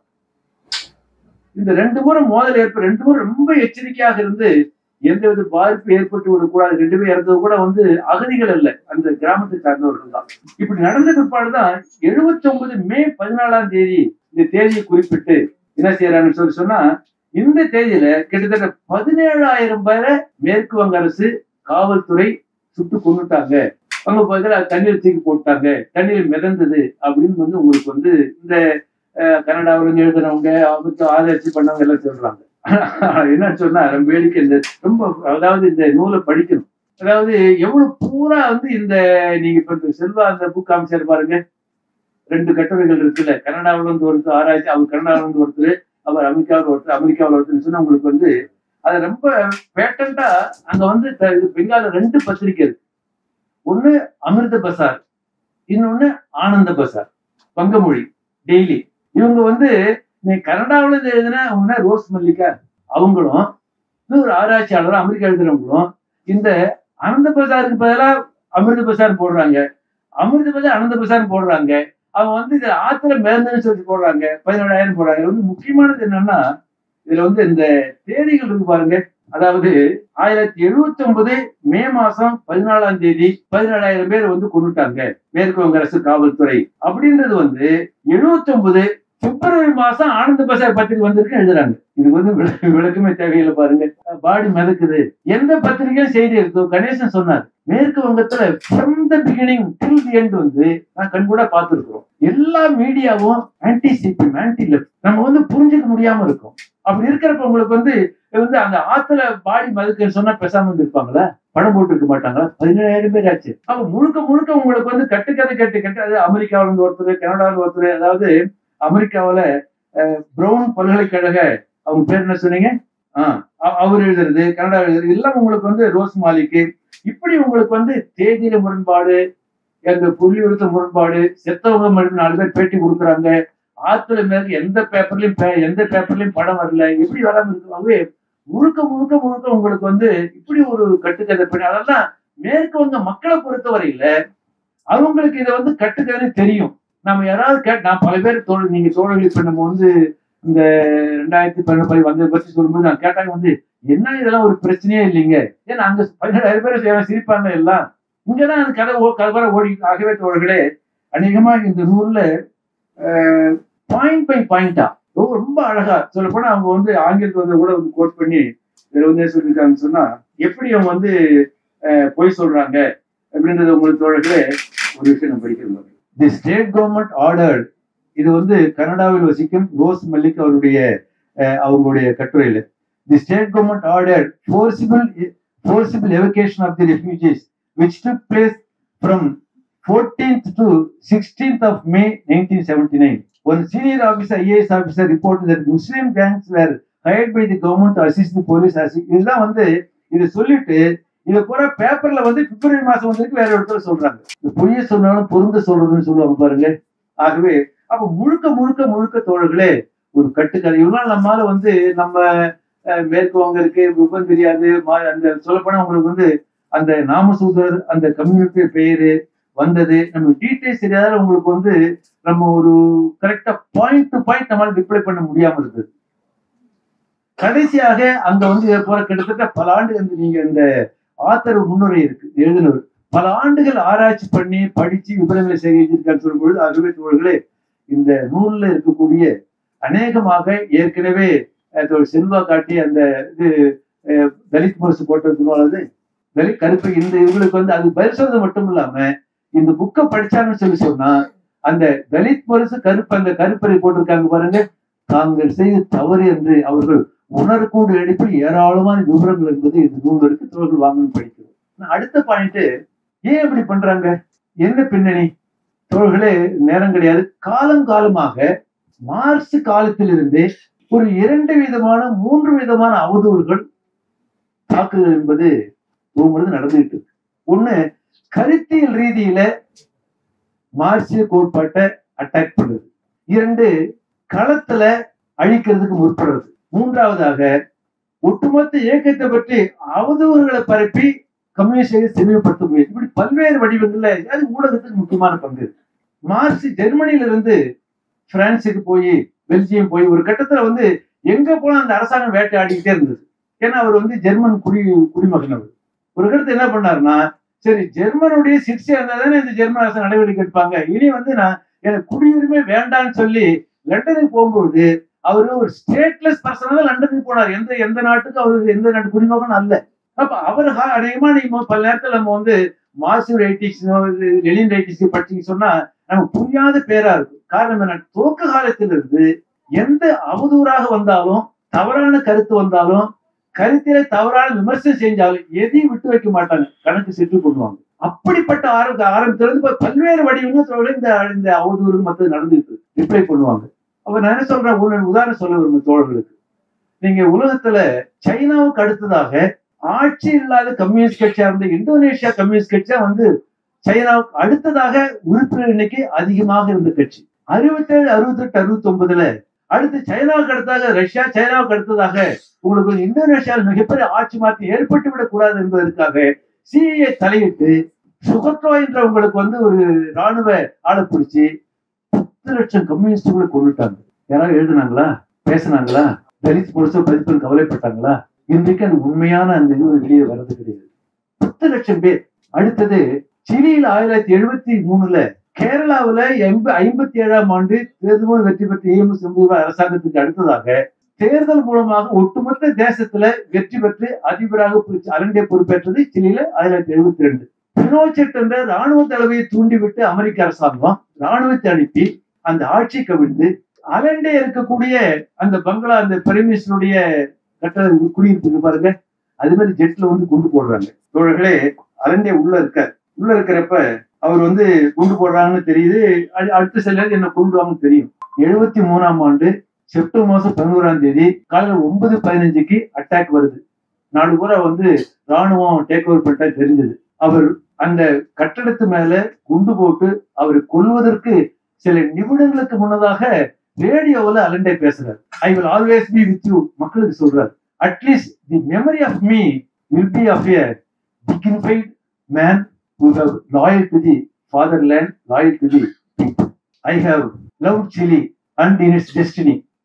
[SPEAKER 1] இந்த ரெண்டு முறை மோதல் ஏற்ப ரெண்டு முறை ரொம்ப எச்சரிக்கையாக இருந்து எந்த வித பாதிப்பு ஏற்பட்டு விடக்கூடாது ரெண்டு பேர் இறந்தது கூட வந்து அகதிகள் அல்ல அந்த கிராமத்தை சார்ந்தவர்கள் தான் இப்படி நடந்த பிற்பாடுதான் எழுபத்தி ஒன்பது மே பதினாலாம் தேதி இந்த தேதியை குறிப்பிட்டு என்ன செய்யறாங்கன்னு சொல்லி சொன்னா இந்த தேதியில கிட்டத்தட்ட பதினேழாயிரம் பேரை மேற்கு வங்க அரசு காவல்துறை சுட்டு கொண்டுட்டாங்க அவங்க பதில தண்ணீர் தூக்கி போட்டாங்க தண்ணீர் மிதந்தது அப்படின்னு வந்து உங்களுக்கு வந்து இந்த கனடாவில் இருந்து எழுதுனவங்க அவங்க ஆதரிச்சு பண்ணவங்க எல்லாம் சொல்றாங்க என்ன சொன்னா ரொம்ப வேடிக்கை இந்த ரொம்ப அதாவது இந்த நூலை படிக்கணும் அதாவது எவ்வளவு பூரா வந்து இந்த நீங்க இப்ப இந்த செல்வா அந்த புக் அமைச்சர் பாருங்க ரெண்டு கட்டுரைகள் இருக்குல்ல கனடாவில இருந்து ஒருத்தர் ஆராய்ச்சி அவர் கனடாவில இருந்து ஒருத்தர் அவர் அமெரிக்காவில் ஒருத்தர் அமெரிக்காவில் ஒருத்தர் சொன்னா உங்களுக்கு வந்து அது ரொம்ப பேட்டண்டா அங்க வந்து பெங்கால ரெண்டு பத்திரிக்கை இருக்கு ஒண்ணு அமிர்த பசார் இன்னொன்னு ஆனந்த பசார் வங்கமொழி டெய்லி இவங்க வந்து நீ கனடாவில இருந்து எழுதினா அவங்க ரோஸ் மல்லிகா அவங்களும் இன்னொரு ஆராய்ச்சியாளரும் அமெரிக்கா எழுதுறவங்களும் இந்த ஆனந்த பசாருக்கு பதிலாக அமிர்த பசார் போடுறாங்க அமிர்த பசார் ஆனந்த பசார் போடுறாங்க அவங்க வந்து இது ஆத்துல மேந்தன்னு சொல்லி போடுறாங்க பதினேழாயிரம் போடுறாங்க வந்து முக்கியமானது என்னன்னா இதுல வந்து இந்த தேதிகள் இருக்கு பாருங்க அதாவது ஆயிரத்தி எழுபத்தி ஒன்பது மே மாசம் பதினாலாம் தேதி பதினேழாயிரம் பேர் வந்து கொண்டுட்டாங்க மேற்கு வங்க அரசு காவல்துறை அப்படின்றது வந்து எழுபத்தி ஒன்பது பிப்ரவரி மாசம் ஆனந்த பசார் பத்திரிகை வந்திருக்கு எழுதுறாங்க இது வந்து விளக்கமே தேவையில்லை பாருங்க பாடி மிதக்குது எந்த பத்திரிகையும் செய்தி இருக்கோ கணேசன் சொன்னார் மேற்கு வங்கத்துல from the beginning till the end வந்து நான் கண்கூட பார்த்துருக்கிறோம் எல்லா மீடியாவும் ஆன்டி சிபிஎம் ஆன்டி லெஃப்ட் நம்ம வந்து புரிஞ்சுக்க முடியாம இருக்கும் அப்படி இருக்கிறப்ப உங்களுக்கு வந்து வந்து அந்த ஆத்துல பாடி மதுக்குன்னு சொன்னா பேசாம வந்து இருப்பாங்களா படம் போட்டு இருக்க மாட்டாங்களா பதினேழாயிரம் பேர் ஆச்சு அப்ப முழுக்க முழுக்க உங்களுக்கு வந்து கட்டுக்கதை கட்டு கட்டு அது அமெரிக்காவில இருந்து ஒருத்தர் கனடாவில் ஒருத்தர் அதாவது அமெரிக்காவில பிரவுன் பல்கலைக்கழக அவங்க பேர் என்ன சொன்னீங்க ஆஹ் அவர் எழுதுறது கனடா எழுதுறது எல்லாம் உங்களுக்கு வந்து ரோஸ் மாலிக்கு இப்படி உங்களுக்கு வந்து தேதியில முரண்பாடு எங்க புள்ளியுறுத்த முரண்பாடு செத்தவங்க மட்டும் நாலு பேர் பேட்டி கொடுக்குறாங்க ஆத்துல மேற்கு எந்த பேப்பர்லயும் எந்த பேப்பர்லயும் படம் வரல எப்படி வராம இருக்குவாங்க முழுக்க முழுக்க முழுக்க உங்களுக்கு வந்து இப்படி ஒரு கட்டுக்கதை பண்ணி அதெல்லாம் மேற்கு வங்க மக்களை பொறுத்தவரையில அவங்களுக்கு இதை வந்து கட்டுக்கதை தெரியும் நம்ம யாராவது கேட் நான் பல பேர் தோழர் நீங்க தோழர்கள் இப்ப நம்ம வந்து இந்த ரெண்டாயிரத்தி பதினொன்று வந்ததை பற்றி சொல்லும்போது நான் கேட்டாங்க வந்து என்ன இதெல்லாம் ஒரு பிரச்சனையே இல்லைங்க ஏன்னா அங்க பதினேழாயிரம் பேர் செய்வாங்க, சிரிப்பாங்க எல்லாம் இங்கதான் அந்த கதை ஓ- கதை ஓடி ஆகவே தோழர்களே அநேகமா இந்த நூல்ல பாயிண்ட் பை பாயிண்டா ரொம்ப அழகா சொல்ல போனா அவங்க வந்து ஆங்கிலத்துல வந்து கூட வந்து கோட் பண்ணி இதுல வந்து என்ன சொல்லியிருக்காங்கன்னு சொன்னா எப்படி அவங்க வந்து அஹ், பொய் சொல்றாங்க அப்படின்றது உங்களுக்கு தோழர்களே ஒரு விஷயம் நான் படிக்கிறேன் தி ஸ்டேட் கவர்மெண்ட் ஆர்டர் இது வந்து கனடாவில் வசிக்கும் ரோஸ் மல்லிக் அவருடைய அஹ், அவங்களுடைய கட்டுரையில the state government order forcible forcible evacuation of the refugees which took place from 14th to 16th of May 1979. One senior officer, IAS officer, reported that Muslim gangs were hired by the government to assist the police. as- இதெல்லாம் வந்து இதை சொல்லிட்டு இதை பூரா பேப்பர்ல வந்து பிப்ரவரி மாசம் வந்திருக்கு வேற இடத்துல சொல்றாங்க இந்த பொய்ய சொன்னாலும் பொருந்த சொல்றதுன்னு சொல்லுவாங்க பாருங்க ஆகவே அப்ப முழுக்க முழுக்க முழுக்க தோழர்களே ஒரு கட்டுக்கதை இவ்வளவு நம்மால வந்து நம்ம அஹ், மேற்கு வங்க இருக்கு விபம் தெரியாது மா- அந்த சொல்லப்போனா உங்களுக்கு வந்து அந்த நாமசூதர் அந்த கம்யூனிட்டி பெயரு வந்தது நம்ம டீட்டெயில்ஸ் தெரியாத உங்களுக்கு வந்து நம்ம ஒரு கரெக்டா பாயிண்ட் டு பாயிண்ட் நம்மளால ரிப்ளை பண்ண முடியாம இருந்தது கடைசியாக அங்க வந்து இதை போற கிட்டத்தட்ட பல ஆண்டு வந்து நீங்க இந்த ஆத்தர் முன்னுரை இருக்கு எழுதினவர் பல ஆண்டுகள் ஆராய்ச்சி பண்ணி படிச்சு விவரங்களை சேகரிச்சிருக்கான்னு சொல்லும்பொழுது ஆகவே தோழர்களே இந்த நூல்ல இருக்கக்கூடிய அநேகமாக ஏற்கனவே அஹ், தோழர் செல்வா காட்டி அந்த இது அஹ், தலித் முரசு போட்டது தலித் கருப்பு இந்த இவங்களுக்கு வந்து அது பதில் சொல்றது மட்டும் இல்லாம இந்த புக்கை படிச்சாங்கன்னு சொல்லி சொன்னா அந்த தலித் முரசு கருப்பு அந்த கருப்பறை போட்டிருக்காங்க பாருங்க தாங்கள் செய்த தவறு என்று அவர்கள் உணரக்கூடிய அடிப்பில் ஏராளமான விவரங்கள் என்பது இந்த நூல் இருக்கு தோழர்கள் வாங்கணும் படிக்கிறோம் ஆனா அடுத்த பாயிண்ட் ஏன் இப்படி பண்றாங்க என்ன பின்னணி தோழர்களே நேரம் கிடையாது காலம் காலமாக மார்ச் காலத்திலிருந்தே ஒரு இரண்டு விதமான மூன்று விதமான அவதூறுகள் தாக்குதல் என்பது ஒவ்வொரு நடந்துகிட்டு இருக்கு ஒண்ணு கருத்தியல் ரீதியில மார்க்சிய கோட்பாட்டை அட்டாக் பண்றது இரண்டு களத்துல அழிக்கிறதுக்கு முற்படுறது மூன்றாவதாக ஒட்டுமொத்த இயக்கத்தை பற்றி அவதூறுகளை பரப்பி கம்யூனிஸ்டை செறிவுபடுத்த முயற்சி இப்படி பல்வேறு வடிவங்கள்ல அது ஊடகத்துக்கு முக்கியமான பங்கு இருக்கு. மார்க்ஸ் ஜெர்மனியில இருந்து பிரான்சுக்கு போய் பெல்ஜியம் போய் ஒரு கட்டத்துல வந்து எங்க போனா அந்த அரசாங்கம் வேட்டையாடிக்கிட்டே இருந்தது ஏன்னா அவர் வந்து ஜெர்மன் குடி குடிமகன் அவர் ஒரு கட்டத்துல என்ன பண்ணாருன்னா சரி ஜெர்மனுடைய சிகிச்சை இருந்தா தானே இந்த ஜெர்மன் அரசு நடவடிக்கை எடுப்பாங்க இனி வந்து நான் எனக்கு குடியுரிமை வேண்டாம்னு சொல்லி லண்டனுக்கு போகும்போது அவரு ஒரு ஸ்டேட்லெஸ் பர்சனா தான் லண்டனுக்கு போனார் எந்த எந்த நாட்டுக்கும் அவரு எந்த நாட்டு குடிமகனும் அல்ல அப்ப அவர் ஹா- அநேகமா நீங்க பல நேரத்துல நம்ம வந்து மாசு ரைட்டிக்ஸ் லெலின் ரைட்டிக்ஸ் படிச்சீங்க சொன்னா நமக்கு புரியாத பேரா இருக்கும் காரணம் என்ன துவக்க காலத்திலிருந்து எந்த அவதூறாக வந்தாலும் தவறான கருத்து வந்தாலும் கருத்திலே தவறான விமர்சனம் செஞ்சாலும் எதையும் விட்டு வைக்க மாட்டாங்க கணக்கு செட்டு பண்ணுவாங்க அப்படிப்பட்ட ஆரம்ப ஆரம்பத்திலிருந்து இப்ப பல்வேறு வடிவங்கள் தோழர்களே இந்த இந்த அவதூறு மற்றது நடந்துட்டு ரிப்ளை பண்ணுவாங்க அப்ப நான் என்ன சொல்றேன் ஒரு உதாரணம் சொல்ல விரும்பும் தோழர்களுக்கு நீங்க உலகத்துல சைனாவுக்கு அடுத்ததாக ஆட்சி இல்லாத கம்யூனிஸ்ட் கட்சியா இருந்த இந்தோனேஷியா கம்யூனிஸ்ட் கட்சியா வந்து சைனாவுக்கு அடுத்ததாக உறுப்பினர் எண்ணிக்கை அதிகமாக இருந்த கட்சி அறுபத்தேழு அறுபத்தெட்டு அறுபத்தி ஒன்பதுல அடுத்து சைனாவுக்கு அடுத்ததாக ரஷ்யா சைனாவுக்கு அடுத்ததாக உங்களுக்கு வந்து இந்தோனேஷியாவில் மிகப்பெரிய ஆட்சி மாற்றம் ஏற்பட்டு விடக்கூடாது என்பதற்காக சிஏ தலையிட்டு சுகத்ரோ என்ற உங்களுக்கு வந்து ஒரு ராணுவ ஆளை பிடிச்சி பத்து லட்சம் கம்யூனிஸ்டுகளை கொண்டுட்டாங்க யாராவது எழுதுனாங்களா பேசுனாங்களா தலித் முழுச பதிப்பில் கவலைப்பட்டாங்களா இன்றைக்கு அது உண்மையான அந்த இது வெளியே வர்றது கிடையாது பத்து லட்சம் பேர் அடுத்தது சிலியில் ஆயிரத்தி தொள்ளாயிரத்தி எழுபத்தி மூணுல கேரளாவுல எண்ப ஐம்பத்தி ஏழாம் ஆண்டு தேர்தல் மூலம் வெற்றி பெற்ற ஏஎம்எஸ் அரசாங்கத்துக்கு அடுத்ததாக தேர்தல் மூலமாக ஒட்டுமொத்த தேசத்துல வெற்றி பெற்று அதிபராக பொறுப்பு- அரண்டே பொறுப்பேற்றது சிலியில ஆயிரத்தி தொள்ளாயிரத்தி எழுபத்தி ரெண்டு பினோச்செட் என்ற ராணுவ தலைவையை தூண்டிவிட்டு அமெரிக்க அரசாங்கம் ராணுவத்தை அனுப்பி அந்த ஆட்சி கவிழ்ந்து அலண்டே இருக்கக்கூடிய அந்த பங்களா அந்த பிரைமினிஸ்டருடைய கட்டட குடியிருப்புக்கு பாருங்க அது மாதிரி ஜெட்ல வந்து குண்டு போடுறாங்க தோழர்களே அலண்டே உள்ள இருக்கார் உள்ள இருக்கிறப்ப அவர் வந்து குண்டு போடுறாங்கன்னு தெரியுது அடு- அடுத்த சில நேரம் என்ன கொண்டுவாங்கன்னு தெரியும் எழுபத்தி மூணாம் ஆண்டு செப்டம்பர் மாசம் பதினோராம் தேதி காலையில ஒன்பது பதினஞ்சுக்கு அட்டாக் வருது நாடு பூரா வந்து ராணுவம் டேக் ஓவர் பண்ணிட்டா தெரிஞ்சது அவர் அந்த கட்டடத்து மேல குண்டு போட்டு அவரை கொல்வதற்கு சில நிமிடங்களுக்கு முன்னதாக ரேடியோவில் அலண்டே பேசுறார் I will always be with you மக்களுக்கு சொல்றார் at least the memory of me will be of a dignified man who have loyal to the fatherland, loyal to the people. I have loved Chile and in its destiny.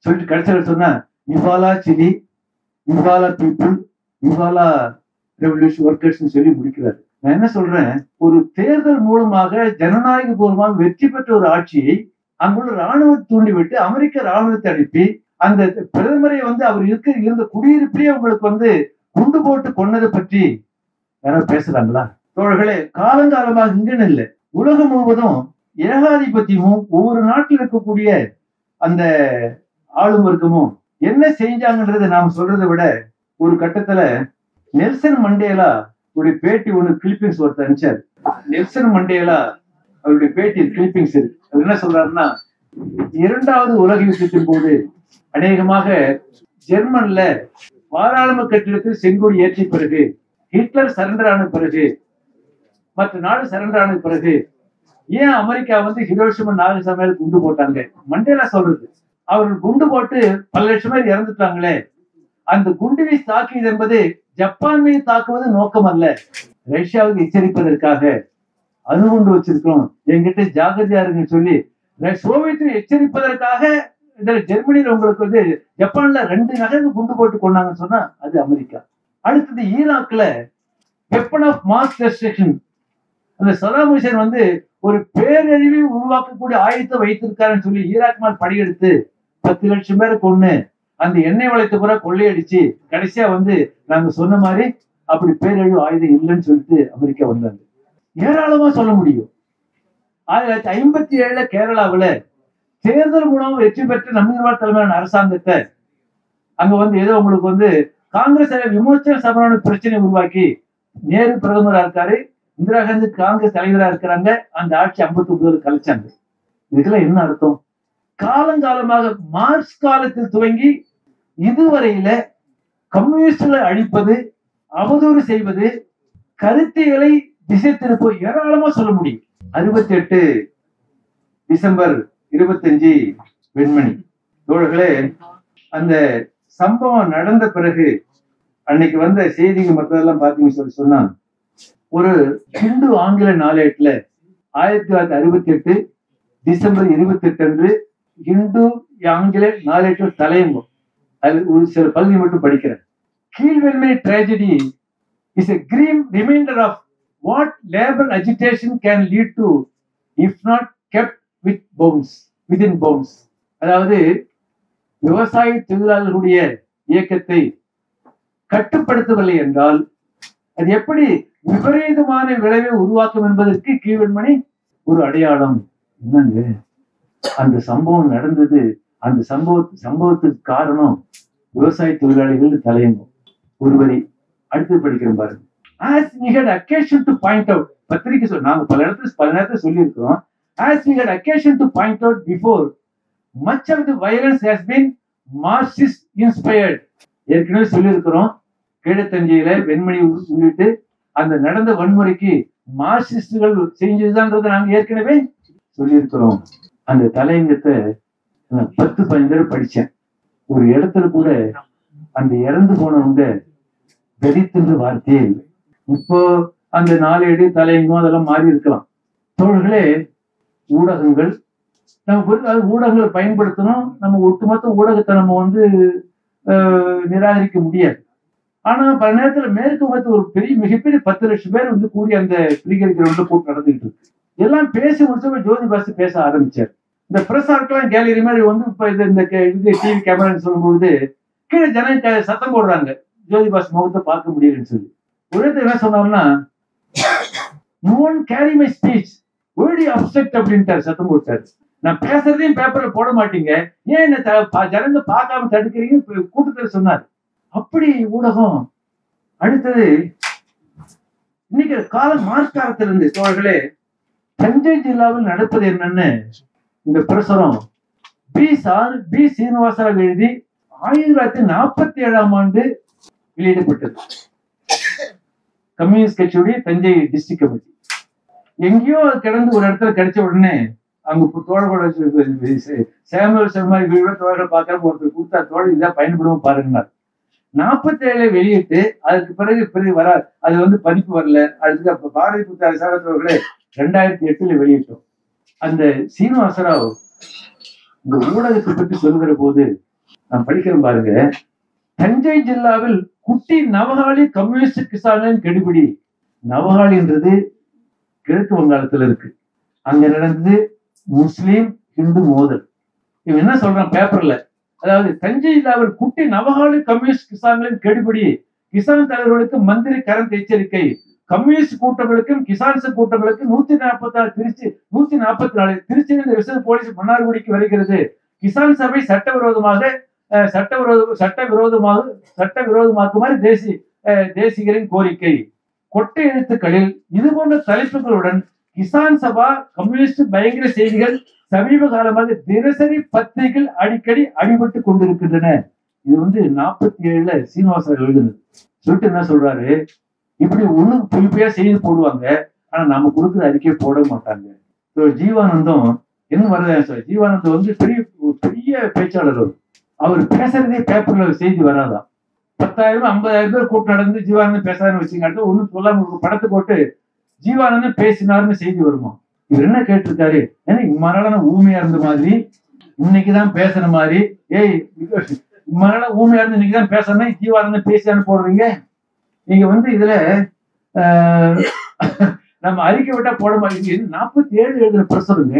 [SPEAKER 1] சொல்லிட்டு கடைசியில் சொன்னா இவாலா Chile இவாலா people இவாலா revolution workers சொல்லி முடிக்கிறாரு நான் என்ன சொல்றேன் ஒரு தேர்தல் மூலமாக ஜனநாயக பூர்வமாக வெற்றி பெற்ற ஒரு ஆட்சியை அங்குள்ள ராணுவத்தை தூண்டிவிட்டு அமெரிக்க ராணுவத்தை அனுப்பி அந்த பிரதமரை வந்து அவர் இருக்க இருந்த குடியிருப்பிலேயே உங்களுக்கு வந்து குண்டு போட்டு கொன்னதை பற்றி யாராவது பேசுறாங்களா தோழர்களே காலங்காலமாக இங்கன்னு இல்லை உலகம் முழுவதும் ஏகாதிபத்தியமும் ஒவ்வொரு நாட்டில் இருக்கக்கூடிய அந்த ஆளும் வர்க்கமும் என்ன செஞ்சாங்கன்றதை நாம சொல்றதை விட ஒரு கட்டத்துல நெல்சன் மண்டேலா உடைய பேட்டி ஒண்ணு கிளிப்பிங்ஸ் ஒருத்தர் அனுப்பிச்சாரு நெல்சன் மண்டேலா அவருடைய பேட்டி கிளிப்பிங்ஸ் இருக்கு அவர் என்ன சொல்றாருன்னா இரண்டாவது உலக யுத்தத்தின் போது அநேகமாக ஜெர்மன்ல பாராளுமன்ற கட்டிடத்தில் செங்கோடி ஏற்றிய பிறகு ஹிட்லர் சரண்டர் ஆன பிறகு மற்ற நாடு சரண்டர் ஆன பிறகு ஏன் அமெரிக்கா வந்து ஹிரோஷிமா நாகசாமியில குண்டு போட்டாங்க மண்டேலா சொல்றது அவர்கள் குண்டு போட்டு பல லட்சம் பேர் இறந்துட்டாங்களே அந்த குண்டு வீசி தாக்கியது என்பது ஜப்பான் மீது தாக்குவது நோக்கம் அல்ல ரஷ்யாவுக்கு எச்சரிப்பதற்காக அணுகுண்டு வச்சிருக்கிறோம் என்கிட்ட ஜாகிரதையா இருக்குன்னு சொல்லி சோவியத்தை எச்சரிப்பதற்காக இந்த ஜெர்மனியில உங்களுக்கு வந்து ஜப்பான்ல ரெண்டு நகருக்கு குண்டு போட்டு கொண்டாங்கன்னு சொன்னா அது அமெரிக்கா அடுத்தது ஈராக்ல வெப்பன் ஆஃப் மாஸ் டெஸ்ட்ரக்ஷன் அந்த சதாம் ஹுசேன் வந்து ஒரு பேரழிவை உருவாக்கக்கூடிய ஆயுதத்தை வைத்திருக்காருன்னு சொல்லி ஈராக் மேல் படையெடுத்து பத்து லட்சம் பேரை கொண்டு அந்த எண்ணெய் வளத்தை கூட கொள்ளையடிச்சு கடைசியா வந்து நாங்க சொன்ன மாதிரி அப்படி பேரழிவு ஆயுதம் இல்லைன்னு சொல்லிட்டு அமெரிக்கா வந்தாங்க ஏராளமா சொல்ல முடியும் ஆயிரத்தி தொள்ளாயிரத்தி ஐம்பத்தி ஏழுல கேரளாவுல தேர்தல் மூலம் வெற்றி பெற்ற நம்பிக்கைவாழ் தலைமையிலான அரசாங்கத்தை அங்க வந்து ஏதோ உங்களுக்கு வந்து காங்கிரஸ் விமோச்சன சபரான பிரச்சனை உருவாக்கி நேரு பிரதமரா இருக்காரு இந்திரா காந்தி காங்கிரஸ் தலைவரா இருக்கிறாங்க அந்த ஆட்சி ஐம்பத்தி ஒன்பதுல கலைச்சாங்க இதுக்கெல்லாம் என்ன அர்த்தம் காலங்காலமாக மார்ச் காலத்தில் துவங்கி இதுவரையில கம்யூனிஸ்டுகளை அழிப்பது அவதூறு செய்வது கருத்தியலை திசை திருப்ப ஏராளமா சொல்ல முடியும் அறுபத்தி எட்டு டிசம்பர் இருபத்தஞ்சு வெண்மணி தோழர்களே அந்த சம்பவம் நடந்த பிறகு அன்னைக்கு வந்த செய்திகள் மற்றதெல்லாம் பாத்தீங்கன்னு சொல்லி சொன்னா ஒரு ஹிந்து ஆங்கில நாளேட்டுல ஆயிரத்தி தொள்ளாயிரத்தி அறுபத்தி எட்டு டிசம்பர் இருபத்தி எட்டு அன்று ஹிந்து ஆங்கில நாளேட்டு தலையங்கம் அது ஒரு சில பகுதி மட்டும் படிக்கிறேன் Kilvenmani tragedy is a grim reminder of what labor agitation can lead to if not kept with bounds within bounds அதாவது விவசாய தொழிலாளர்களுடைய இயக்கத்தை கட்டுப்படுத்தவில்லை என்றால் அது எப்படி விபரீதமான விளைவை உருவாக்கும் என்பதற்கு கீழ்வெண்மணி ஒரு அடையாளம் என்னங்க அந்த சம்பவம் நடந்தது அந்த சம்பவ சம்பவத்துக்கு காரணம் விவசாய தொழிலாளிகள் தலையங்கம் ஒருவரி அடுத்து படிக்கிறேன் பாருங்க as we had occasion to point out பத்திரிக்கை சொல் நாங்க பல இடத்துல பல நேரத்துல சொல்லியிருக்கிறோம் as we had occasion to point out before much of the violence has been marxist inspired ஏற்கனவே சொல்லியிருக்கிறோம் கீழத்தஞ்சையில வெண்மணி உள்- உள்ளிட்டு அந்த நடந்த வன்முறைக்கு மார்க்சிஸ்டுகள் செஞ்சதுதான்றதை நாங்க ஏற்கனவே சொல்லியிருக்கிறோம் அந்த தலையங்கத்தை நான் பத்து பதினஞ்சு தடவை படிச்சேன் ஒரு இடத்துல கூட அந்த இறந்து போனவங்க வெடித்துன்ற வார்த்தையே இல்லை இப்போ அந்த நாளேடு தலையங்கம் அதெல்லாம் மாறி இருக்கலாம் தோழர்களே ஊடகங்கள் நம்ம பொறுத்த அது ஊடகங்களை பயன்படுத்தணும் நம்ம ஒட்டுமொத்த ஊடகத்தை நம்ம வந்து ஆஹ், நிராகரிக்க முடியாது ஆனா பல நேரத்துல மேற்கு மத்த ஒரு பெரிய மிகப்பெரிய பத்து லட்சம் பேர் வந்து கூடி அந்த கிரிக்கெட் கிரவுண்ட்ல போட்டு நடந்துகிட்டு இருக்கு எல்லாம் பேசி முடிச்சப்ப ஜோதி பாசு பேச ஆரம்பிச்சார் இந்த பிரஸ் ஆட்கெல்லாம் கேலரி மாதிரி வந்து இப்ப இது இந்த கே- இது டிவி கேமரான்னு சொல்லும்பொழுது கீழே ஜனம் க- சத்தம் போடுறாங்க ஜோதி பாஸ் முகத்தை பார்க்க முடியலன்னு சொல்லி ஒரே என்ன சொன்னாங்கன்னா no one carry my speech wordy abject அப்படின்ட்டார் சத்தம் போட்டார் நான் பேசுறதையும் பேப்பர்ல போட மாட்டீங்க ஏன் என்ன த- பா- ஜனங்க பார்க்காம தடுக்கிறீங்க கூட்டத்தில் சொன்னார் அப்படி ஊடகம் அடுத்தது இன்னைக்கு காலம் மார்ச் காலத்துல இருந்து தோழர்களே தஞ்சை ஜில்லாவில் நடப்பது என்னன்னு இந்த பிரசுரம் பி சார் பி சீனிவாசராவ் எழுதி ஆயிரத்தி தொள்ளாயிரத்தி நாற்பத்தி ஏழாம் ஆண்டு வெளியிடப்பட்டது கம்யூனிஸ்ட் கட்சியுடைய தஞ்சை டிஸ்ட்ரிக்ட் கமிட்டி எங்கேயோ அது கிடந்து ஒரு இடத்துல கிடைச்ச உடனே அங்க இப்போ தோழர்களோட சேமல் சர்மாரி வீடோட தோழர்கள் பார்க்கற ஒருத்தர் கொடுத்தா தோழர் இதான் பயன்படுவோம் பாருங்க நாற்பத்தி ஏழுல வெளியிட்டு அதுக்கு பிறகு பிறகு வர அது வந்து பதிப்பு வரல அதுக்கு அப்ப பாரதி புத்தக விசாரத்தவர்களே ரெண்டாயிரத்தி எட்டுல வெளியிட்டோம் அந்த சீனிவாசராவ் இந்த ஊடகத்தை பற்றி சொல்லுகிற போது நான் படிக்கிறேன் பாருங்க தஞ்சை ஜில்லாவில் குட்டி நவகாளி கம்யூனிஸ்ட் கிசானின் கெடுபிடி நவகாளின்றது கிழக்கு வங்காளத்துல இருக்கு அங்க நடந்தது முஸ்லீம் ஹிந்து மோதல் இவன் என்ன சொல்றான் பேப்பர்ல அதாவது தஞ்சை ஜில்லாவில் குட்டி நவகாளி கம்யூனிஸ்ட் கிசான்களின் கெடுபிடி கிசான் தலைவர்களுக்கு மந்திரி கரண்ட் எச்சரிக்கை கம்யூனிஸ்ட் கூட்டங்களுக்கும் கிசான்ஸ் கூட்டங்களுக்கும் நூத்தி நாற்பத்தி நாலு திருச்சி நூத்தி நாற்பத்தி நாலு திருச்சியிலிருந்து ரிசர்வ் போலீஸ் மன்னார்குடிக்கு வருகிறது கிசான் சபை சட்டவிரோதமாக அஹ், சட்டவிரோத சட்டவிரோதமாக சட்டவிரோதமாக்குமாறு தேசி அஹ், தேசிகரின் கோரிக்கை கொட்டை எழுத்துக்களில் இது போன்ற தலைப்புகளுடன் கிசான் சபா கம்யூனிஸ்ட் பயங்கர செய்திகள் சமீப காலமாக தினசரி பத்திரிகைகள் அடிக்கடி அடிபட்டு கொண்டிருக்கின்றன இது வந்து நாற்பத்தி ஏழுல சீனிவாசன் எழுதுனது சொல்லிட்டு என்ன சொல்றாரு இப்படி ஒண்ணு பொய்ப்பையா செய்தி போடுவாங்க ஆனா நம்ம கொடுக்குற அறிக்கை போட மாட்டாங்க So, ஜீவானந்தம் என்ன வருது சார் ஜீவானந்தம் வந்து பெரிய ஒரு பெரிய பேச்சாளர் அவர் அவர் பேசுறதே பேப்பர்ல செய்தி வராதான் பத்தாயிரம் ஐம்பதாயிரம் பேர் கூட்டம் நடந்து ஜீவானந்தம் பேசாதுன்னு வச்சுங்க அடுத்து ஒண்ணும் சொல்லாம ஒரு படத்தை போட்டு ஜீவானந்தம் பேசினாருன்னு செய்தி வருமா இவர் என்ன கேட்டிருக்காரு ஏன்னா இம்மனால நான் ஊமையா இருந்த மாதிரி இன்னைக்குதான் பேசுன மாதிரி ஏய் இம்மனால ஊமையா இருந்து இன்னைக்குதான் பேசணும் ஜீவானந்தம் பேசியான்னு போடுறீங்க நீங்க வந்து இதுல ஆஹ், நம்ம அறிக்கை விட்டா போட மாட்டேங்குது நாற்பத்தி ஏழு எழுதுற பிரசுருங்க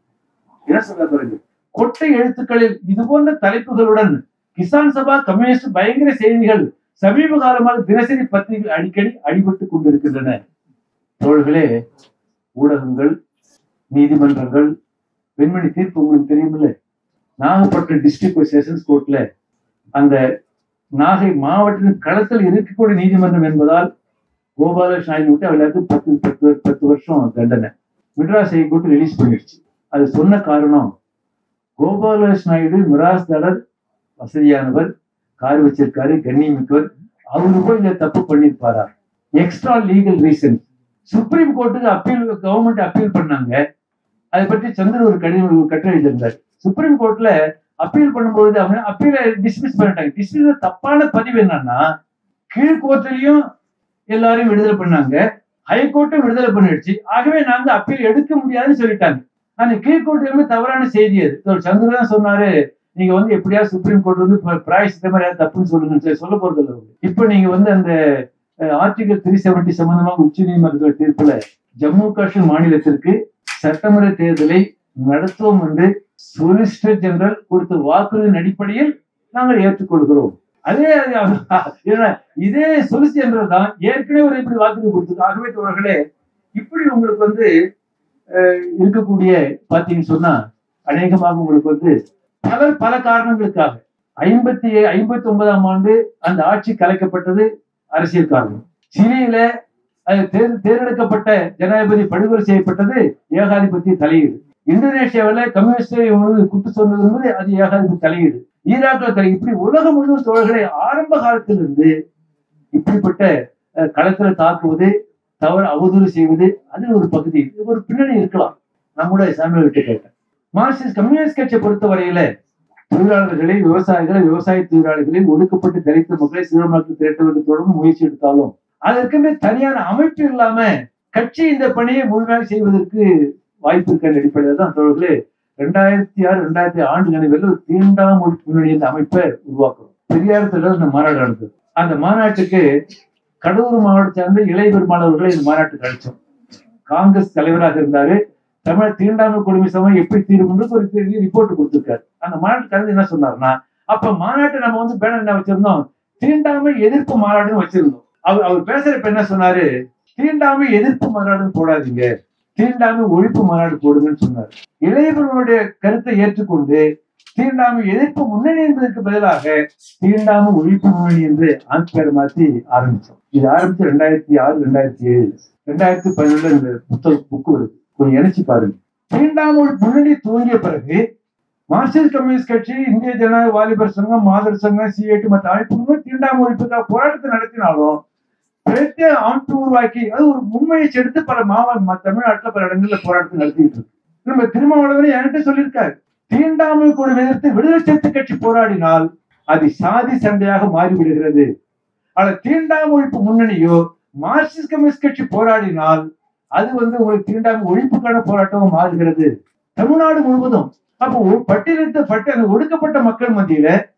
[SPEAKER 1] என்ன சொல்ல பாருங்க கொட்டை எழுத்துக்களில் இது போன்ற தலைப்புகளுடன் கிசான் சபா கம்யூனிஸ்ட் பயங்கர செய்திகள் சமீப காலமாக தினசரி பத்திரிகைகள் அடிக்கடி அடிபட்டு கொண்டிருக்கின்றன தோழர்களே ஊடகங்கள் நீதிமன்றங்கள் பெண்மணி தீர்ப்பு உங்களுக்கு தெரியுமில்ல நாகப்பட்டினம் டிஸ்ட்ரிக்ட் செஷன்ஸ் கோர்ட்ல அந்த நாகை மாவட்டத்தின் களத்தில் இருக்கக்கூடிய நீதிமன்றம் என்பதால் கோபாலகிருஷ்ண நாயுடு விட்டு அவளுக்கு பத்து பத்து பத்து வருஷம் தண்டனை மெட்ராஸ் ஹைகோர்ட் ரிலீஸ் பண்ணிடுச்சு அது சொன்ன காரணம் கோபாலகிருஷ்ண நாயுடு மிராஸ்தாரர் வசதியானவர் கார் வச்சிருக்காரு கண்ணியமிக்கவர் அவரு போய் இந்த தப்பு பண்ணிருப்பாரா எக்ஸ்ட்ரா லீகல் ரீசன் சுப்ரீம் கோர்ட்டுக்கு அப்பீல் கவர்மெண்ட் அப்பீல் பண்ணாங்க அதை பற்றி சந்திரன் ஒரு கடிதம் ஒரு கட்டுரை எழுதியிருந்தார் சுப்ரீம் கோர்ட்ல அப்பீல் பண்ணும்போது அவங்க அப்பீல டிஸ்மிஸ் பண்ணிட்டாங்க டிஸ்மிஸ் தப்பான பதிவு என்னன்னா கீழ் கோர்ட்லயும் எல்லாரையும் விடுதலை பண்ணாங்க ஹைகோர்ட்டும் விடுதலை பண்ணிடுச்சு ஆகவே நாங்க அப்பீல் எடுக்க முடியாதுன்னு சொல்லிட்டாங்க ஆனா கீழ்கோர்ட்லயுமே தவறான செய்தி அது So, சந்திரன் தான் சொன்னாரு நீங்க வந்து எப்படியாவது சுப்ரீம் கோர்ட் வந்து பிராயசித்த மாதிரி ஏதாவது தப்புன்னு சொல்லுங்கன்னு சொல்லி சொல்ல போறது இல்லை இப்ப நீங்க வந்து அந்த ஆர்டிகல் த்ரீ செவன்டி சம்பந்தமாக உச்ச நீதிமன்ற தீர்ப்புல ஜம்மு காஷ்மீர் மாநிலத்திற்கு சட்டமன்ற தேர்தலை நடத்துவோம் என்று சொலிசிட்டர் ஜெனரல் கொடுத்த வாக்குறுதியின் அடிப்படையில் நாங்கள் ஏற்றுக்கொள்கிறோம் அதே ஏன்னா, இதே சொலிசிட்டர் ஜெனரல் தான் ஏற்கனவே ஒரு இப்படி வாக்குறுதி கொடுத்தது ஆகவே தோழர்களே இப்படி உங்களுக்கு வந்து அஹ், இருக்கக்கூடிய பாத்தீங்கன்னு சொன்னா அநேகமாக உங்களுக்கு வந்து பலர் பல காரணங்களுக்காக ஐம்பத்தி ஐம்பத்தி ஒன்பதாம் ஆண்டு அந்த ஆட்சி கலைக்கப்பட்டது அரசியல் காரணம் சிலியில அது தேர் தேர்ந்தெடுக்கப்பட்ட ஜனாதிபதி படுகொலை செய்யப்பட்டது ஏகாதிபத்திய தலையீடு இந்தோனேஷியாவில் கம்யூனிஸ்ட் இவங்களுக்கு குட்டு சொன்னது என்பது அது ஏகாதிபத்திய தலையீடு ஈராக்கில் தலை இப்படி உலகம் முழுவதும் தோழர்களை ஆரம்ப காலத்திலிருந்து இப்படிப்பட்ட அஹ், களத்துல தாக்குவது தவறு அவதூறு செய்வது அது ஒரு பகுதி இது ஒரு பின்னணி இருக்கலாம் நான் கூட சாமியார் விட்டு கேட்டேன் மார்க்சிஸ்ட் கம்யூனிஸ்ட் கட்சியை பொறுத்தவரையில தொழிலாளர்களை விவசாயிகளை விவசாய தொழிலாளர்களை ஒடுக்கப்பட்டு தலித்த மக்களை சிறுமக்கள் திரட்டுவதற்கு தொடர்ந்து முயற்சி எடுத்தாலும் அதற்கென்று தனியான அமைப்பு இல்லாம கட்சி இந்த பணியை முழுமையாக செய்வதற்கு வாய்ப்பு இருக்க அடிப்படையில் தான் தோழர்களே ரெண்டாயிரத்தி ஆறு ரெண்டாயிரத்தி ஆண்டு கணக்கில் ஒரு தீண்டாமொழி முன்னணி என்ற அமைப்பை உருவாக்குறோம் பெரியார் தலைவர் இந்த மாநாடு நடந்தது அந்த மாநாட்டுக்கு கடலூர் மாவட்டத்தை சேர்ந்த இளைய பெருமாளவர்களை இந்த மாநாட்டுக்கு அழைச்சோம் காங்கிரஸ் தலைவராக இருந்தாரு தமிழ் தீண்டாமை கொடுமை சமயம் எப்படி தீர்வுன்றது ஒரு பெரிய ரிப்போர்ட் கொடுத்திருக்காரு அந்த மாநாட்டு கலந்து என்ன சொன்னாருன்னா அப்ப மாநாட்டை நம்ம வந்து பேனர் என்ன வச்சிருந்தோம் தீண்டாமை எதிர்ப்பு மாநாடுன்னு வச்சிருந்தோம் அவர் அவர் பேசுறப்ப என்ன சொன்னாரு தீண்டாமை எதிர்ப்பு மாநாடுன்னு போடாதீங்க தீண்டாமை ஒழிப்பு மாநாடு போடுங்கன்னு சொன்னார் இளையவர்களுடைய கருத்தை ஏற்றுக்கொண்டு தீண்டாமை எதிர்ப்பு முன்னணி என்பதற்கு பதிலாக தீண்டாமை ஒழிப்பு முன்னணி என்று ஆட்சியர் மாற்றி ஆரம்பிச்சோம் இது ஆரம்பிச்சு ரெண்டாயிரத்தி ஆறு ரெண்டாயிரத்தி ஏழு ரெண்டாயிரத்தி பதினொன்றுல இந்த புத்தக புக்கு வருது கொஞ்சம் நினைச்சு பாருங்க தீண்டாமை ஒழிப்பு முன்னணி துவங்கிய பிறகு மார்க்சிஸ்ட் கம்யூனிஸ்ட் கட்சி இந்திய ஜனநாயக வாலிபர் சங்கம் மாதர் சங்கம் சிஐடி மற்ற அமைப்புகளும் தீண்டாமை ஒழிப்புக்காக போராட்டத்தை நடத்தினாலும் பிரத்யேக அமைப்பு உருவாக்கி அது ஒரு முன்மையை எடுத்து பல மாவட்ட தமிழ்நாட்டுல பல இடங்கள்ல போராட்டத்தை நடத்திட்டு இருக்கு நம்ம திருமாவளவன் என்கிட்ட சொல்லியிருக்காரு தீண்டாமை கூட எதிர்த்து விடுதலை சிறுத்தை கட்சி போராடினால் அது சாதி சண்டையாக மாறிவிடுகிறது ஆனால் தீண்டாமை ஒழிப்பு முன்னணியோ மார்க்சிஸ்ட் கம்யூனிஸ்ட் கட்சி போராடினால் அது வந்து உங்களுக்கு தீண்டாமை ஒழிப்புக்கான போராட்டமா மாறுகிறது தமிழ்நாடு முழுவதும் அப்போ ஒரு பட்டியலிட்ட பட்ட அந்த ஒடுக்கப்பட்ட மக்கள் மத்தியில